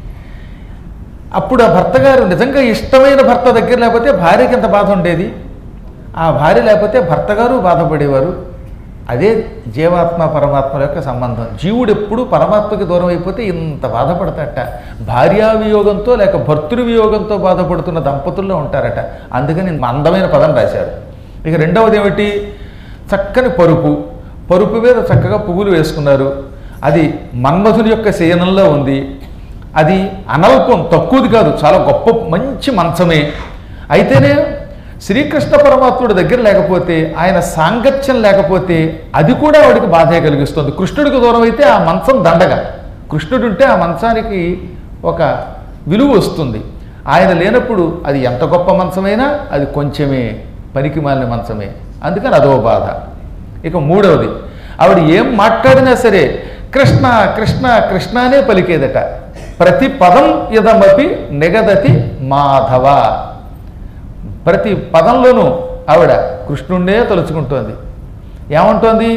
S1: అప్పుడు ఆ భర్త గారు నిజంగా ఇష్టమైన భర్త దగ్గర లేకపోతే భార్యకి ఎంత బాధ ఉండేది ఆ భార్య లేకపోతే భర్త గారు బాధపడేవారు అదే జీవాత్మ పరమాత్మల యొక్క సంబంధం జీవుడు ఎప్పుడు పరమాత్మకి దూరం అయిపోతే ఇంత బాధపడతాట భార్యా వియోగంతో లేక భర్తృ వియోగంతో బాధపడుతున్న దంపతుల్లో ఉంటారట అందుకని అందమైన పదం రాశారు ఇక రెండవది ఏమిటి చక్కని పరుపు పరుపు మీద చక్కగా పువ్వులు వేసుకున్నారు అది మన్మధుని యొక్క శయనంలో ఉంది అది అనల్పం తక్కువది కాదు చాలా గొప్ప మంచి మంచమే అయితేనే శ్రీకృష్ణ పరమాత్ముడి దగ్గర లేకపోతే ఆయన సాంగత్యం లేకపోతే అది కూడా వాడికి బాధే కలిగిస్తుంది కృష్ణుడికి దూరం అయితే ఆ మంచం దండగా కృష్ణుడు ఉంటే ఆ మంచానికి ఒక విలువ వస్తుంది ఆయన లేనప్పుడు అది ఎంత గొప్ప మంచమైనా అది కొంచెమే పనికి మాలిన మంచమే అందుకని అదో బాధ ఇక మూడవది ఆవిడ ఏం మాట్లాడినా సరే కృష్ణ కృష్ణ కృష్ణ అనే పలికేదట ప్రతి పదం ఇదమపి నిగదతి మాధవ ప్రతి పదంలోనూ ఆవిడ కృష్ణుండే తలుచుకుంటోంది ఏమంటోంది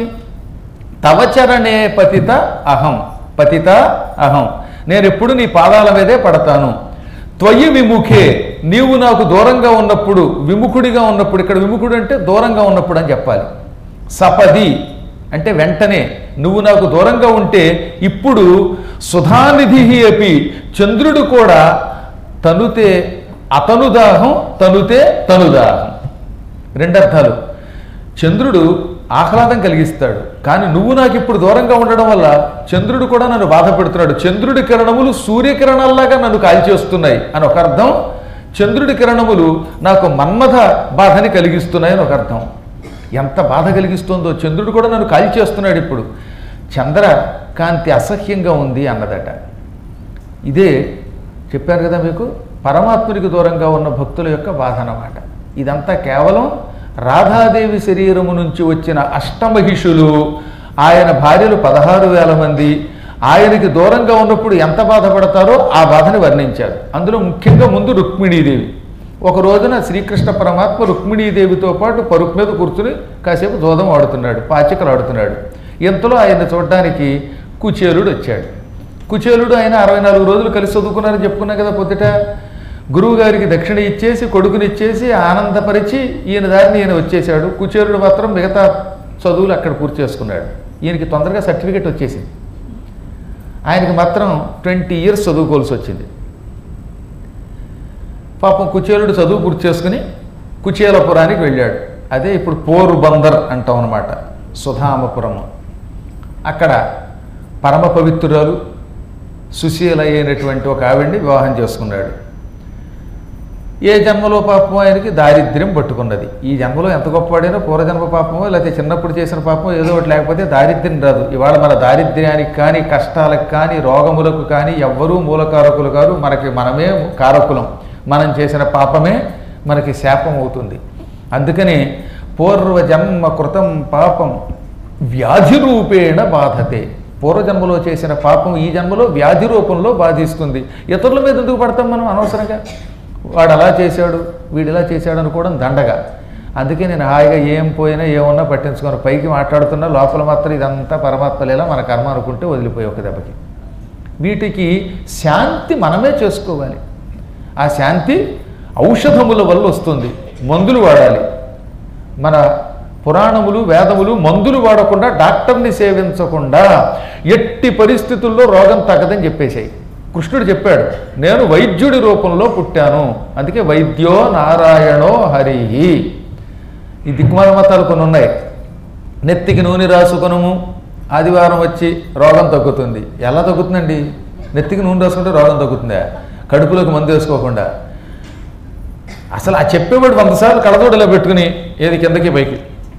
S1: తవచరణే పతిత అహం పతిత అహం నేను ఎప్పుడు నీ పాదాల మీదే పడతాను త్వయి విముఖే నీవు నాకు దూరంగా ఉన్నప్పుడు విముఖుడిగా ఉన్నప్పుడు ఇక్కడ విముఖుడు అంటే దూరంగా ఉన్నప్పుడు అని చెప్పాలి సపది అంటే వెంటనే నువ్వు నాకు దూరంగా ఉంటే ఇప్పుడు సుధానిధి అపి చంద్రుడు కూడా తనుతే అతనుదాహం తనుతే తనుదాహం రెండర్థాలు చంద్రుడు ఆహ్లాదం కలిగిస్తాడు కానీ నువ్వు నాకు ఇప్పుడు దూరంగా ఉండడం వల్ల చంద్రుడు కూడా నన్ను బాధ పెడుతున్నాడు చంద్రుడి కిరణములు సూర్యకిరణాల్లాగా నన్ను కాల్చేస్తున్నాయి అని ఒక అర్థం చంద్రుడి కిరణములు నాకు మన్మథ బాధని కలిగిస్తున్నాయి అని ఒక అర్థం ఎంత బాధ కలిగిస్తుందో చంద్రుడు కూడా నన్ను కాల్చేస్తున్నాడు ఇప్పుడు చంద్ర కాంతి అసహ్యంగా ఉంది అన్నదట ఇదే చెప్పాను కదా మీకు పరమాత్మునికి దూరంగా ఉన్న భక్తుల యొక్క బాధ అన్నమాట ఇదంతా కేవలం రాధాదేవి శరీరము నుంచి వచ్చిన అష్టమహిషులు ఆయన భార్యలు పదహారు వేల మంది ఆయనకి దూరంగా ఉన్నప్పుడు ఎంత బాధపడతారో ఆ బాధని వర్ణించారు అందులో ముఖ్యంగా ముందు రుక్మిణీదేవి ఒక రోజున శ్రీకృష్ణ పరమాత్మ రుక్మిణీదేవితో పాటు పరుపు మీద కూర్చుని కాసేపు జోదం ఆడుతున్నాడు పాచికలు ఆడుతున్నాడు ఇంతలో ఆయన్ని చూడడానికి కుచేలుడు వచ్చాడు కుచేలుడు ఆయన అరవై నాలుగు రోజులు కలిసి చదువుకున్నారని చెప్పుకున్నాం కదా పొద్దుట గురువు గారికి దక్షిణ ఇచ్చేసి కొడుకుని ఇచ్చేసి ఆనందపరిచి ఈయన దారిని ఈయన వచ్చేసాడు కుచేలుడు మాత్రం మిగతా చదువులు అక్కడ పూర్తి చేసుకున్నాడు ఈయనకి తొందరగా సర్టిఫికెట్ వచ్చేసింది ఆయనకి మాత్రం ట్వంటీ ఇయర్స్ చదువుకోవాల్సి వచ్చింది పాపం కుచేలుడు చదువు పూర్తి చేసుకుని కుచేలపురానికి వెళ్ళాడు అదే ఇప్పుడు పోరుబందర్ అంటాం అనమాట సుధామపురము అక్కడ పరమ పవిత్రురాలు సుశీల అయినటువంటి ఒక ఆవిడ్ని వివాహం చేసుకున్నాడు ఏ జన్మలో పాపం ఆయనకి దారిద్ర్యం పట్టుకున్నది ఈ జన్మలో ఎంత గొప్పవాడైనా పూర్వజన్మ పాపమో లేకపోతే చిన్నప్పుడు చేసిన పాపమో ఏదో ఒకటి లేకపోతే దారిద్ర్యం రాదు ఇవాళ మన దారిద్ర్యానికి కానీ కష్టాలకు కానీ రోగములకు కానీ ఎవ్వరూ మూలకారకులు కాదు మనకి మనమే కారకులం మనం చేసిన పాపమే మనకి శాపం అవుతుంది అందుకని పూర్వజన్మ కృతం పాపం వ్యాధి రూపేణ బాధతే పూర్వజన్మలో చేసిన పాపం ఈ జన్మలో వ్యాధి రూపంలో బాధిస్తుంది ఇతరుల మీద ఎందుకు పడతాం మనం అనవసరంగా వాడు అలా చేశాడు వీడు ఇలా చేశాడు అనుకోవడం దండగా అందుకే నేను హాయిగా ఏం పోయినా ఏమున్నా పట్టించుకోను పైకి మాట్లాడుతున్నా లోపల మాత్రం ఇదంతా పరమాత్మలేలా మన కర్మ అనుకుంటే వదిలిపోయి ఒక దెబ్బకి వీటికి శాంతి మనమే చేసుకోవాలి ఆ శాంతి ఔషధముల వల్ల వస్తుంది మందులు వాడాలి మన పురాణములు వేదములు మందులు వాడకుండా డాక్టర్ని సేవించకుండా ఎట్టి పరిస్థితుల్లో రోగం తగ్గదని చెప్పేశాయి కృష్ణుడు చెప్పాడు నేను వైద్యుడి రూపంలో పుట్టాను అందుకే వైద్యో నారాయణో హరిహి ఈ దిక్కుమాల మతాలు కొన్ని ఉన్నాయి నెత్తికి నూనె రాసుకొనుము ఆదివారం వచ్చి రోగం తగ్గుతుంది ఎలా తగ్గుతుందండి నెత్తికి నూనె రాసుకుంటే రోగం తగ్గుతుందా కడుపులోకి మందు వేసుకోకుండా అసలు ఆ చెప్పేవాడు వందసార్లు కడదోడలో పెట్టుకుని ఏది కిందకి పైకి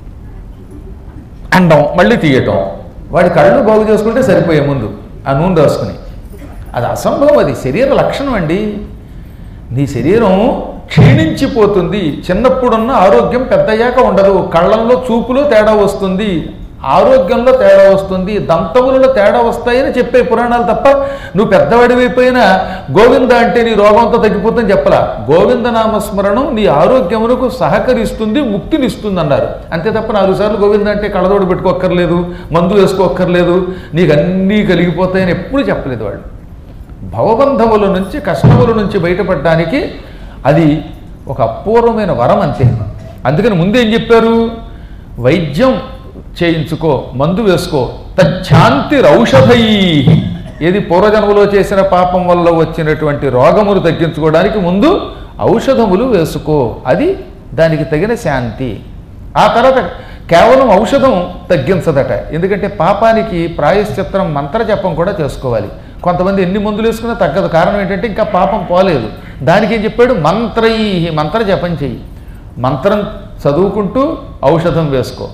S1: అండం మళ్ళీ తీయటం వాడి కళ్ళు బాగు చేసుకుంటే సరిపోయే ముందు ఆ నూనె రాసుకుని అది అసంభవం అది శరీర లక్షణం అండి నీ శరీరం క్షీణించిపోతుంది చిన్నప్పుడున్న ఆరోగ్యం పెద్దయ్యాక ఉండదు కళ్ళల్లో చూపులో తేడా వస్తుంది ఆరోగ్యంలో తేడా వస్తుంది దంతములలో తేడా వస్తాయని చెప్పే పురాణాలు తప్ప నువ్వు పెద్దవాడివైపోయినా గోవింద అంటే నీ రోగంతో తగ్గిపోతుందని చెప్పలా గోవింద నామస్మరణం నీ ఆరోగ్యమునకు సహకరిస్తుంది ముక్తినిస్తుంది అన్నారు అంతే తప్ప నాలుగు సార్లు గోవింద అంటే కళ్ళదోడు పెట్టుకోక్కర్లేదు మందు వేసుకోక్కర్లేదు నీకు అన్నీ కలిగిపోతాయని ఎప్పుడు చెప్పలేదు వాళ్ళు భవబంధముల నుంచి కష్టముల నుంచి బయటపడడానికి అది ఒక అపూర్వమైన వరం అంతే అందుకని ముందేం చెప్పారు వైద్యం చేయించుకో మందు వేసుకో తచ్చాంతి రౌషధై ఏది పూర్వజన్మలో చేసిన పాపం వల్ల వచ్చినటువంటి రోగములు తగ్గించుకోవడానికి ముందు ఔషధములు వేసుకో అది దానికి తగిన శాంతి ఆ తర్వాత కేవలం ఔషధం తగ్గించదట ఎందుకంటే పాపానికి ప్రాయశ్చిత్రం మంత్ర జపం కూడా చేసుకోవాలి కొంతమంది ఎన్ని మందులు వేసుకున్నా తగ్గదు కారణం ఏంటంటే ఇంకా పాపం పోలేదు దానికి ఏం చెప్పాడు మంత్రై మంత్ర జపం చెయ్యి మంత్రం చదువుకుంటూ ఔషధం వేసుకో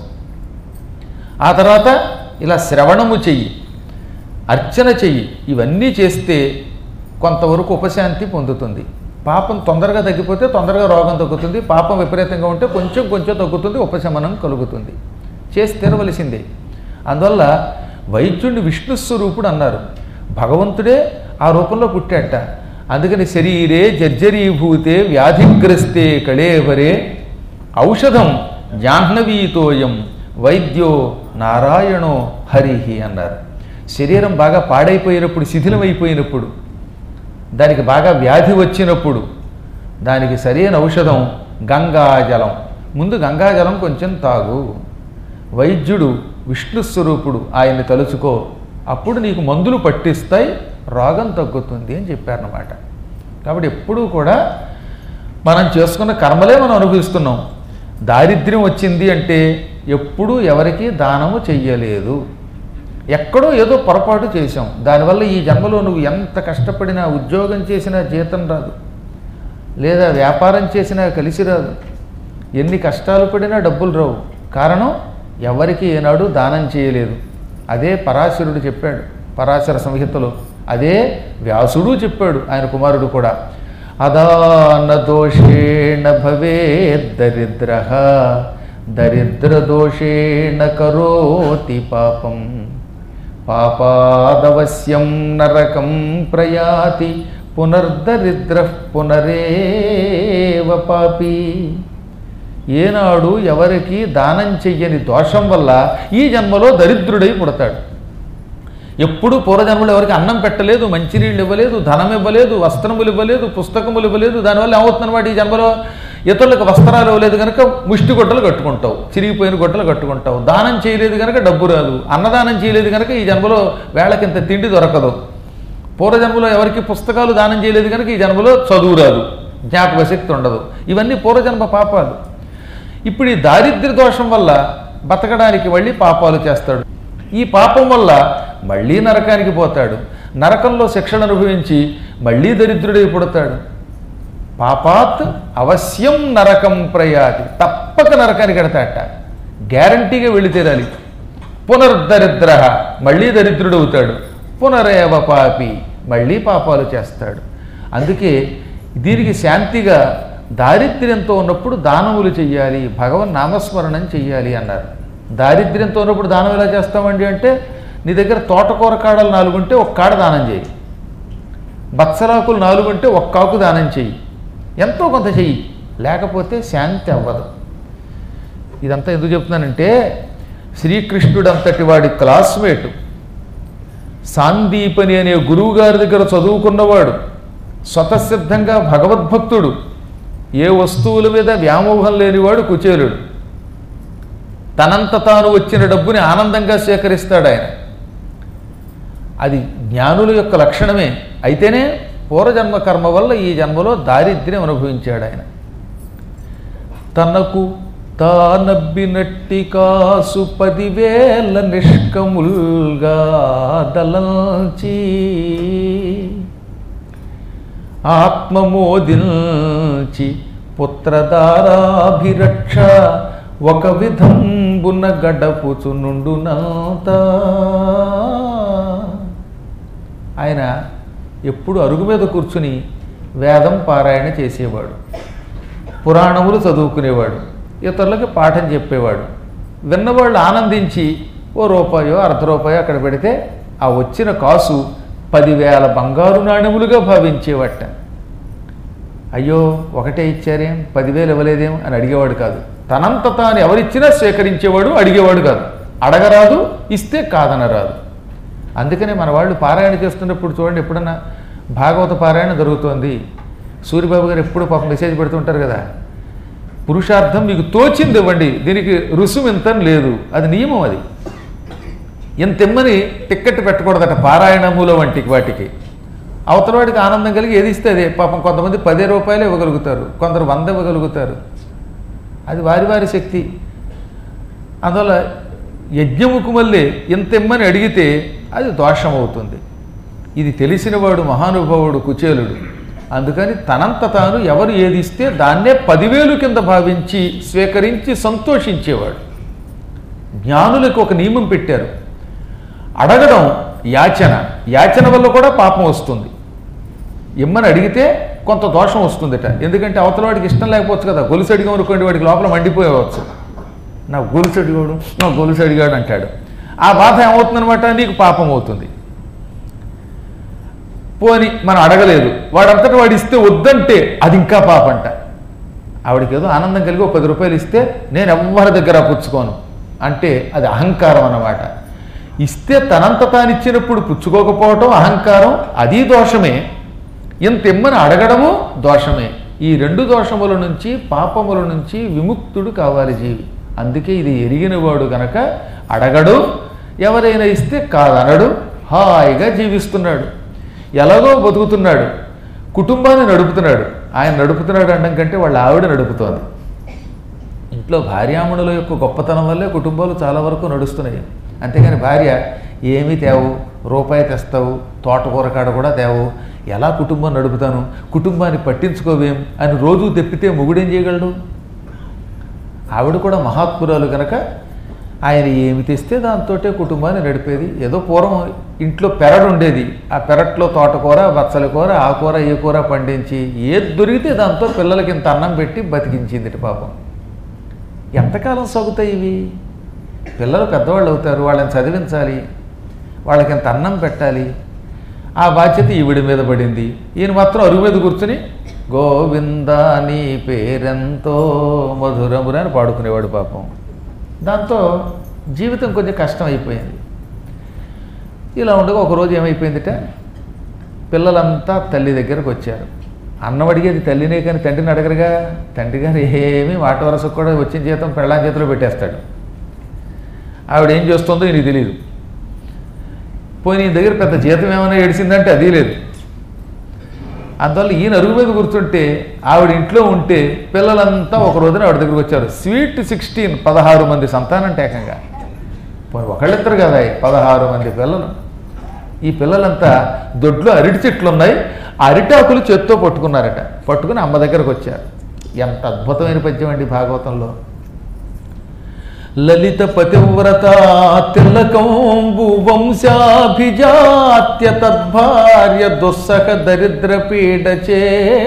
S1: ఆ తర్వాత ఇలా శ్రవణము చెయ్యి అర్చన చెయ్యి ఇవన్నీ చేస్తే కొంతవరకు ఉపశాంతి పొందుతుంది పాపం తొందరగా తగ్గిపోతే తొందరగా రోగం తగ్గుతుంది పాపం విపరీతంగా ఉంటే కొంచెం కొంచెం తగ్గుతుంది ఉపశమనం కలుగుతుంది చేసి తీరవలసిందే అందువల్ల వైద్యుడిని విష్ణు స్వరూపుడు అన్నారు భగవంతుడే ఆ రూపంలో పుట్టాట అందుకని శరీరే జర్జరీభూతే వ్యాధిగ్రస్తే కళేవరే ఔషధం జాహ్నవీతోయం వైద్యో నారాయణో హరిహి అన్నారు శరీరం బాగా పాడైపోయినప్పుడు శిథిలమైపోయినప్పుడు దానికి బాగా వ్యాధి వచ్చినప్పుడు దానికి సరైన ఔషధం గంగాజలం ముందు గంగాజలం కొంచెం తాగు వైద్యుడు విష్ణు స్వరూపుడు ఆయన్ని తలుచుకో అప్పుడు నీకు మందులు పట్టిస్తాయి రోగం తగ్గుతుంది అని చెప్పారన్నమాట కాబట్టి ఎప్పుడూ కూడా మనం చేసుకున్న కర్మలే మనం అనుభవిస్తున్నాం దారిద్ర్యం వచ్చింది అంటే ఎప్పుడూ ఎవరికి దానము చెయ్యలేదు ఎక్కడో ఏదో పొరపాటు చేశాం దానివల్ల ఈ జన్మలో నువ్వు ఎంత కష్టపడినా ఉద్యోగం చేసినా జీతం రాదు లేదా వ్యాపారం చేసినా కలిసి రాదు ఎన్ని కష్టాలు పడినా డబ్బులు రావు కారణం ఎవరికి ఏనాడు దానం చేయలేదు అదే పరాశరుడు చెప్పాడు పరాశర సంహితలో అదే వ్యాసుడు చెప్పాడు ఆయన కుమారుడు కూడా అదాన దోషేణ భవే దరిద్ర దరిద్ర దోషేణ కరోతి పాపం పాపాదవశ్యం నరకం ప్రయాతి పునర్దరిద్ర పునరేవ పాపి ఏనాడు ఎవరికి దానం చెయ్యని దోషం వల్ల ఈ జన్మలో దరిద్రుడై పుడతాడు ఎప్పుడు పూర్వజన్మలో ఎవరికి అన్నం పెట్టలేదు మంచినీళ్ళు ఇవ్వలేదు ధనం ఇవ్వలేదు వస్త్రములు ఇవ్వలేదు పుస్తకములు ఇవ్వలేదు దానివల్ల ఏమవుతుందన్నమాట ఈ జన్మలో ఇతరులకు వస్త్రాలు ఇవ్వలేదు కనుక ముష్టి గుడ్డలు కట్టుకుంటావు చిరిగిపోయిన గుడ్డలు కట్టుకుంటావు దానం చేయలేదు కనుక డబ్బు రాదు అన్నదానం చేయలేదు కనుక ఈ జన్మలో వేళకింత తిండి దొరకదు పూర్వజన్మలో ఎవరికి పుస్తకాలు దానం చేయలేదు కనుక ఈ జన్మలో చదువు రాదు జ్ఞాపక శక్తి ఉండదు ఇవన్నీ పూర్వజన్మ పాపాలు ఇప్పుడు ఈ దారిద్ర్య దోషం వల్ల బతకడానికి మళ్ళీ పాపాలు చేస్తాడు ఈ పాపం వల్ల మళ్ళీ నరకానికి పోతాడు నరకంలో శిక్షణ అనుభవించి మళ్ళీ దరిద్రుడై పుడతాడు పాపాత్ అవశ్యం నరకం ప్రయాతి తప్పక నరకానికి ఎడతాట గ్యారంటీగా వెళ్ళి తీరాలి పునర్దరిద్ర మళ్ళీ దరిద్రుడు అవుతాడు పునరేవ పాపి మళ్ళీ పాపాలు చేస్తాడు అందుకే దీనికి శాంతిగా దారిద్ర్యంతో ఉన్నప్పుడు దానములు చెయ్యాలి భగవన్ నామస్మరణం చెయ్యాలి అన్నారు దారిద్ర్యంతో ఉన్నప్పుడు దానం ఎలా చేస్తామండి అంటే నీ దగ్గర తోటకూర కాడలు నాలుగు ఉంటే ఒక కాడ దానం చేయి బత్సరాకులు నాలుగు ఉంటే ఒక్క ఆకు దానం చెయ్యి ఎంతో కొంత చెయ్యి లేకపోతే శాంతి అవ్వదు ఇదంతా ఎందుకు చెప్తున్నానంటే శ్రీకృష్ణుడు అంతటి వాడి క్లాస్మేటు సాందీపని అనే గురువు గారి దగ్గర చదువుకున్నవాడు స్వతసిద్ధంగా భగవద్భక్తుడు ఏ వస్తువుల మీద వ్యామోహం లేనివాడు కుచేలుడు తనంత తాను వచ్చిన డబ్బుని ఆనందంగా సేకరిస్తాడు ఆయన అది జ్ఞానుల యొక్క లక్షణమే అయితేనే పూర్వజన్మ కర్మ వల్ల ఈ జన్మలో దారిద్ర్యం అనుభవించాడు ఆయన తనకు తానబ్బినట్టి కాసు పదివేల నిష్కముల్గా దలంచి ఆత్మమోదిల్చి పుత్రదారాభిరక్ష ఒక విధంబున గడపుచునుండునంత ఆయన ఎప్పుడు అరుగు మీద కూర్చుని వేదం పారాయణ చేసేవాడు పురాణములు చదువుకునేవాడు ఇతరులకి పాఠం చెప్పేవాడు విన్నవాళ్ళు ఆనందించి ఓ రూపాయో అర్ధ రూపాయో అక్కడ పెడితే ఆ వచ్చిన కాసు పదివేల బంగారు నాణెములుగా భావించేవట అయ్యో ఒకటే ఇచ్చారేం పదివేలు ఇవ్వలేదేం అని అడిగేవాడు కాదు తనంత తాను ఎవరిచ్చినా స్వీకరించేవాడు అడిగేవాడు కాదు అడగరాదు ఇస్తే కాదనరాదు అందుకనే మన వాళ్ళు పారాయణ చేస్తున్నప్పుడు చూడండి ఎప్పుడన్నా భాగవత పారాయణ జరుగుతోంది సూర్యబాబు గారు ఎప్పుడు పాపం మెసేజ్ పెడుతుంటారు కదా పురుషార్థం మీకు తోచింది ఇవ్వండి దీనికి రుసుము ఇంత అని లేదు అది నియమం అది ఎంత ఇమ్మని టిక్కెట్ పెట్టకూడదట పారాయణముల వంటికి వాటికి అవతల వాడికి ఆనందం కలిగి ఏది ఇస్తే అదే పాపం కొంతమంది పదే రూపాయలు ఇవ్వగలుగుతారు కొందరు వంద ఇవ్వగలుగుతారు అది వారి వారి శక్తి అందువల్ల యజ్ఞముకు మళ్ళీ ఇంత ఇమ్మని అడిగితే అది దోషం అవుతుంది ఇది తెలిసినవాడు మహానుభావుడు కుచేలుడు అందుకని తనంత తాను ఎవరు ఏది ఇస్తే దాన్నే పదివేలు కింద భావించి స్వీకరించి సంతోషించేవాడు జ్ఞానులకు ఒక నియమం పెట్టారు అడగడం యాచన యాచన వల్ల కూడా పాపం వస్తుంది ఇమ్మని అడిగితే కొంత దోషం వస్తుందట ఎందుకంటే అవతల వాడికి ఇష్టం లేకపోవచ్చు కదా గొలుసు అడిగాం అనుకోండి వాడికి లోపల మండిపోయవచ్చు నా గొలుసు అడిగాడు నా గొలుసు అడిగాడు అంటాడు ఆ బాధ ఏమవుతుందనమాట నీకు పాపం అవుతుంది పోని మనం అడగలేదు వాడంతటా వాడు ఇస్తే వద్దంటే అది ఇంకా పాపంట ఆవిడకి ఏదో ఆనందం కలిగి ఒక పది రూపాయలు ఇస్తే నేను ఎవ్వరి దగ్గర పుచ్చుకోను అంటే అది అహంకారం అన్నమాట ఇస్తే తనంత తానిచ్చినప్పుడు పుచ్చుకోకపోవటం అహంకారం అది దోషమే ఇంత ఇమ్మని అడగడము దోషమే ఈ రెండు దోషముల నుంచి పాపముల నుంచి విముక్తుడు కావాలి జీవి అందుకే ఇది ఎరిగినవాడు గనక అడగడు ఎవరైనా ఇస్తే కాదనడు హాయిగా జీవిస్తున్నాడు ఎలాగో బతుకుతున్నాడు కుటుంబాన్ని నడుపుతున్నాడు ఆయన నడుపుతున్నాడు అనడం కంటే వాళ్ళ ఆవిడ నడుపుతోంది ఇంట్లో భార్యామణుల యొక్క గొప్పతనం వల్లే కుటుంబాలు చాలా వరకు నడుస్తున్నాయి అంతేగాని భార్య ఏమీ తేవు రూపాయి తెస్తావు తోటకూర కాడ కూడా తేవు ఎలా కుటుంబం నడుపుతాను కుటుంబాన్ని పట్టించుకోవేం అని రోజు తెప్పితే మొగుడేం చేయగలడు ఆవిడ కూడా మహాత్మురాలు కనుక ఆయన ఏమి తెస్తే దాంతోటే కుటుంబాన్ని నడిపేది ఏదో పూర్వం ఇంట్లో పెరడు ఉండేది ఆ పెరట్లో తోటకూర బచ్చల కూర ఆ కూర ఈ కూర పండించి ఏది దొరికితే దాంతో పిల్లలకి ఇంత అన్నం పెట్టి బతికించింది ఇటు పాపం ఎంతకాలం సాగుతాయి ఇవి పిల్లలు పెద్దవాళ్ళు అవుతారు వాళ్ళని చదివించాలి వాళ్ళకి ఇంత అన్నం పెట్టాలి ఆ బాధ్యత ఈవిడి మీద పడింది ఈయన మాత్రం అరుగు మీద కూర్చుని గోవింద నీ పేరెంతో మధురమురా అని పాడుకునేవాడు పాపం దాంతో జీవితం కొంచెం కష్టం అయిపోయింది ఇలా ఉండగా ఒకరోజు ఏమైపోయిందిట పిల్లలంతా తల్లి దగ్గరకు వచ్చారు అన్నం అడిగేది తల్లినే కానీ తండ్రిని అడగరుగా తండ్రి గారు ఏమీ మాట వరసకు కూడా వచ్చిన జీతం పెళ్ళాం చేతిలో పెట్టేస్తాడు ఆవిడ ఏం చేస్తుందో ఈయనకి తెలియదు పోయి నీ దగ్గర పెద్ద జీతం ఏమైనా ఏడిసిందంటే అది లేదు అందువల్ల ఈయన అరుగు మీద కూర్చుంటే ఆవిడ ఇంట్లో ఉంటే పిల్లలంతా ఒక రోజున ఆవిడ దగ్గరికి వచ్చారు స్వీట్ సిక్స్టీన్ పదహారు మంది సంతానం ఏకంగా పోయి ఒకళ్ళిద్దరు కదా పదహారు మంది పిల్లలు ఈ పిల్లలంతా దొడ్లో అరటి చెట్లు ఉన్నాయి ఆ అరిటాకులు చేత్తో పట్టుకున్నారట పట్టుకుని అమ్మ దగ్గరకు వచ్చారు ఎంత అద్భుతమైన పద్యం అండి భాగవతంలో లలిత పతివ్రత తిలకంబు వంశాభిజాత్య తద్భార్య దుస్సహ దరిద్ర పీడచే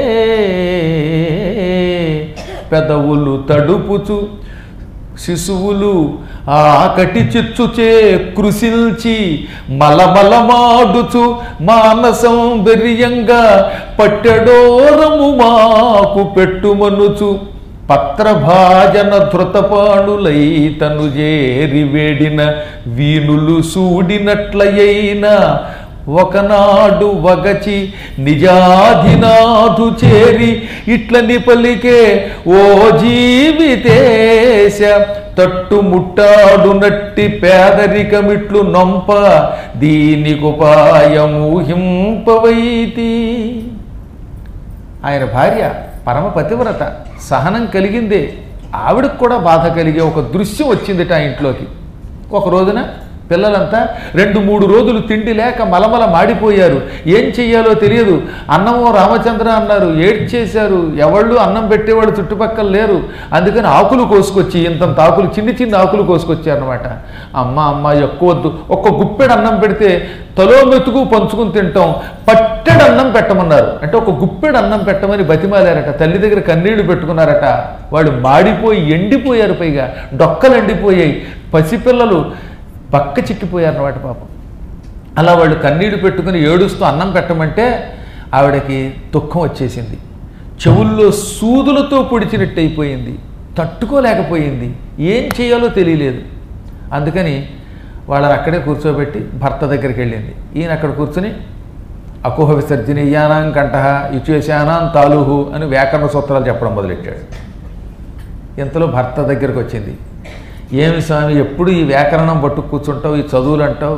S1: పెదవులు తడుపుచు శిశువులు ఆకటి చిచ్చుచే కృషిల్చి మలమలమాడుచు మానసం బెర్యంగా పట్టెడోరము మాకు పెట్టుమనుచు పత్రభాజన ధృతపాణులై తను చేరి వేడిన వీనులు సూడినట్లయైన ఒకనాడు వగచి నిజాధినాథు చేరి ఇట్లని పలికే ఓ జీవితేశ తట్టు ముట్టాడు నట్టి పేదరికమిట్లు నొంప దీనికుపాయము హింపవైతి ఆయన భార్య పరమ పతివ్రత సహనం కలిగిందే ఆవిడకు కూడా బాధ కలిగే ఒక దృశ్యం వచ్చిందిట ఆ ఇంట్లోకి ఒక రోజున పిల్లలంతా రెండు మూడు రోజులు తిండి లేక మలమల మాడిపోయారు ఏం చెయ్యాలో తెలియదు అన్నమో రామచంద్ర అన్నారు ఏడ్చేశారు ఎవళ్ళు అన్నం పెట్టేవాళ్ళు చుట్టుపక్కల లేరు అందుకని ఆకులు కోసుకొచ్చి ఇంతంత ఆకులు చిన్ని చిన్న ఆకులు కోసుకొచ్చారు అనమాట అమ్మ అమ్మ ఎక్కువద్దు ఒక్క గుప్పెడు అన్నం పెడితే తలో మెతుకు పంచుకుని తింటాం పట్టెడు అన్నం పెట్టమన్నారు అంటే ఒక గుప్పెడు అన్నం పెట్టమని బతిమాలారట తల్లి దగ్గర కన్నీళ్లు పెట్టుకున్నారట వాళ్ళు మాడిపోయి ఎండిపోయారు పైగా డొక్కలు ఎండిపోయాయి పసిపిల్లలు పక్క చిక్కిపోయారన్నమాట పాపం అలా వాళ్ళు కన్నీళ్లు పెట్టుకుని ఏడుస్తూ అన్నం పెట్టమంటే ఆవిడకి దుఃఖం వచ్చేసింది చెవుల్లో సూదులతో పొడిచినట్టు అయిపోయింది తట్టుకోలేకపోయింది ఏం చేయాలో తెలియలేదు అందుకని వాళ్ళని అక్కడే కూర్చోబెట్టి భర్త దగ్గరికి వెళ్ళింది ఈయన అక్కడ కూర్చుని అకుహ విసర్జనీయానాం కంఠ ఇచ్చేశానాం తాలుహు అని వ్యాకరణ సూత్రాలు చెప్పడం మొదలెట్టాడు ఇంతలో భర్త దగ్గరకు వచ్చింది ఏమి స్వామి ఎప్పుడు ఈ వ్యాకరణం పట్టు కూర్చుంటావు ఈ చదువులు అంటావు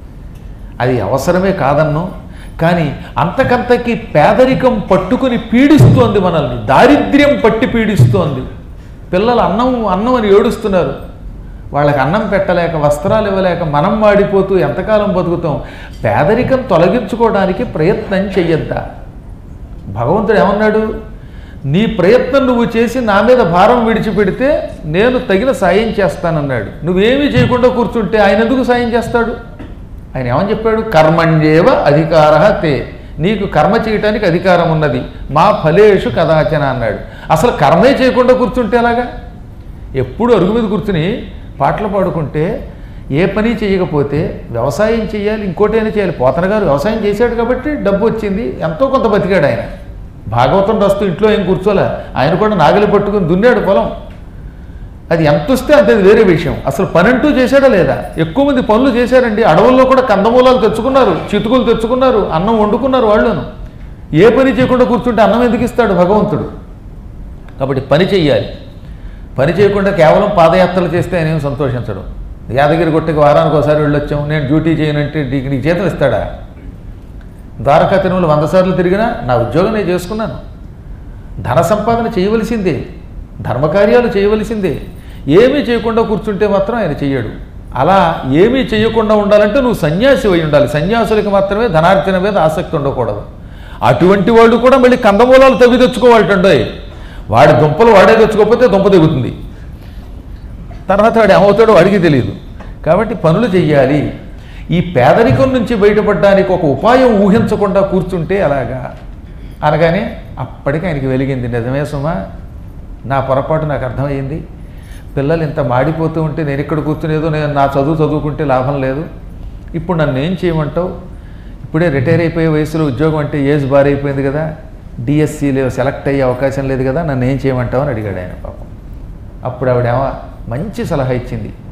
S1: అది అవసరమే కాదన్ను కానీ అంతకంతకి పేదరికం పట్టుకుని పీడిస్తోంది మనల్ని దారిద్ర్యం పట్టి పీడిస్తోంది పిల్లలు అన్నం అన్నం అని ఏడుస్తున్నారు వాళ్ళకి అన్నం పెట్టలేక వస్త్రాలు ఇవ్వలేక మనం వాడిపోతూ ఎంతకాలం బతుకుతాం పేదరికం తొలగించుకోవడానికి ప్రయత్నం చెయ్యొద్దా భగవంతుడు ఏమన్నాడు నీ ప్రయత్నం నువ్వు చేసి నా మీద భారం విడిచిపెడితే నేను తగిన సాయం చేస్తానన్నాడు నువ్వేమీ చేయకుండా కూర్చుంటే ఆయన ఎందుకు సాయం చేస్తాడు ఆయన ఏమని చెప్పాడు కర్మణ్యేవ అధికార తే నీకు కర్మ చేయటానికి అధికారం ఉన్నది మా ఫలేషు కదాచన అన్నాడు అసలు కర్మే చేయకుండా కూర్చుంటే ఎలాగా ఎప్పుడు అరుగు మీద కూర్చుని పాటలు పాడుకుంటే ఏ పని చేయకపోతే వ్యవసాయం చేయాలి ఇంకోటైనా చేయాలి పోతన గారు వ్యవసాయం చేశాడు కాబట్టి డబ్బు వచ్చింది ఎంతో కొంత బతికాడు ఆయన భాగవతం రస్తూ ఇంట్లో ఏం కూర్చోలే ఆయన కూడా నాగలి పట్టుకుని దున్నాడు పొలం అది ఎంత వస్తే అంతే అది వేరే విషయం అసలు పని అంటూ చేశాడా లేదా ఎక్కువ మంది పనులు చేశారండి అడవుల్లో కూడా కందమూలాలు తెచ్చుకున్నారు చితుకులు తెచ్చుకున్నారు అన్నం వండుకున్నారు వాళ్ళను ఏ పని చేయకుండా కూర్చుంటే అన్నం ఎందుకు ఇస్తాడు భగవంతుడు కాబట్టి పని చెయ్యాలి పని చేయకుండా కేవలం పాదయాత్రలు చేస్తే ఆయన ఏం సంతోషించడు యాదగిరి గుట్టకి వారానికి ఒకసారి వెళ్ళొచ్చాం నేను డ్యూటీ చేయనంటే నీకు నీకు జీతం ఇస్తాడా ద్వారకా తిరుమల వంద సార్లు తిరిగినా నా ఉద్యోగం నేను చేసుకున్నాను ధన సంపాదన చేయవలసిందే ధర్మకార్యాలు చేయవలసిందే ఏమీ చేయకుండా కూర్చుంటే మాత్రం ఆయన చెయ్యడు అలా ఏమీ చేయకుండా ఉండాలంటే నువ్వు సన్యాసి అయి ఉండాలి సన్యాసులకి మాత్రమే ధనార్జన మీద ఆసక్తి ఉండకూడదు అటువంటి వాళ్ళు కూడా మళ్ళీ కందమూలాలు తవ్వి తెచ్చుకోవాలటండోయ్ వాడి దుంపలు వాడే తెచ్చుకోకపోతే దుంప దిగుతుంది తర్వాత వాడు ఏమవుతాడో వాడికి తెలియదు కాబట్టి పనులు చెయ్యాలి ఈ పేదరికం నుంచి బయటపడడానికి ఒక ఉపాయం ఊహించకుండా కూర్చుంటే అలాగా అనగానే అప్పటికి ఆయనకి వెలిగింది నిజమే సుమా నా పొరపాటు నాకు అర్థమైంది పిల్లలు ఇంత మాడిపోతూ ఉంటే నేను ఇక్కడ కూర్చునేదో నేను నా చదువు చదువుకుంటే లాభం లేదు ఇప్పుడు నన్ను ఏం చేయమంటావు ఇప్పుడే రిటైర్ అయిపోయే వయసులో ఉద్యోగం అంటే ఏజ్ బారైపోయింది కదా డిఎస్సీలో సెలెక్ట్ అయ్యే అవకాశం లేదు కదా నన్ను ఏం చేయమంటావు అని అడిగాడు ఆయన పాపం అప్పుడు ఆవిడేమో మంచి సలహా ఇచ్చింది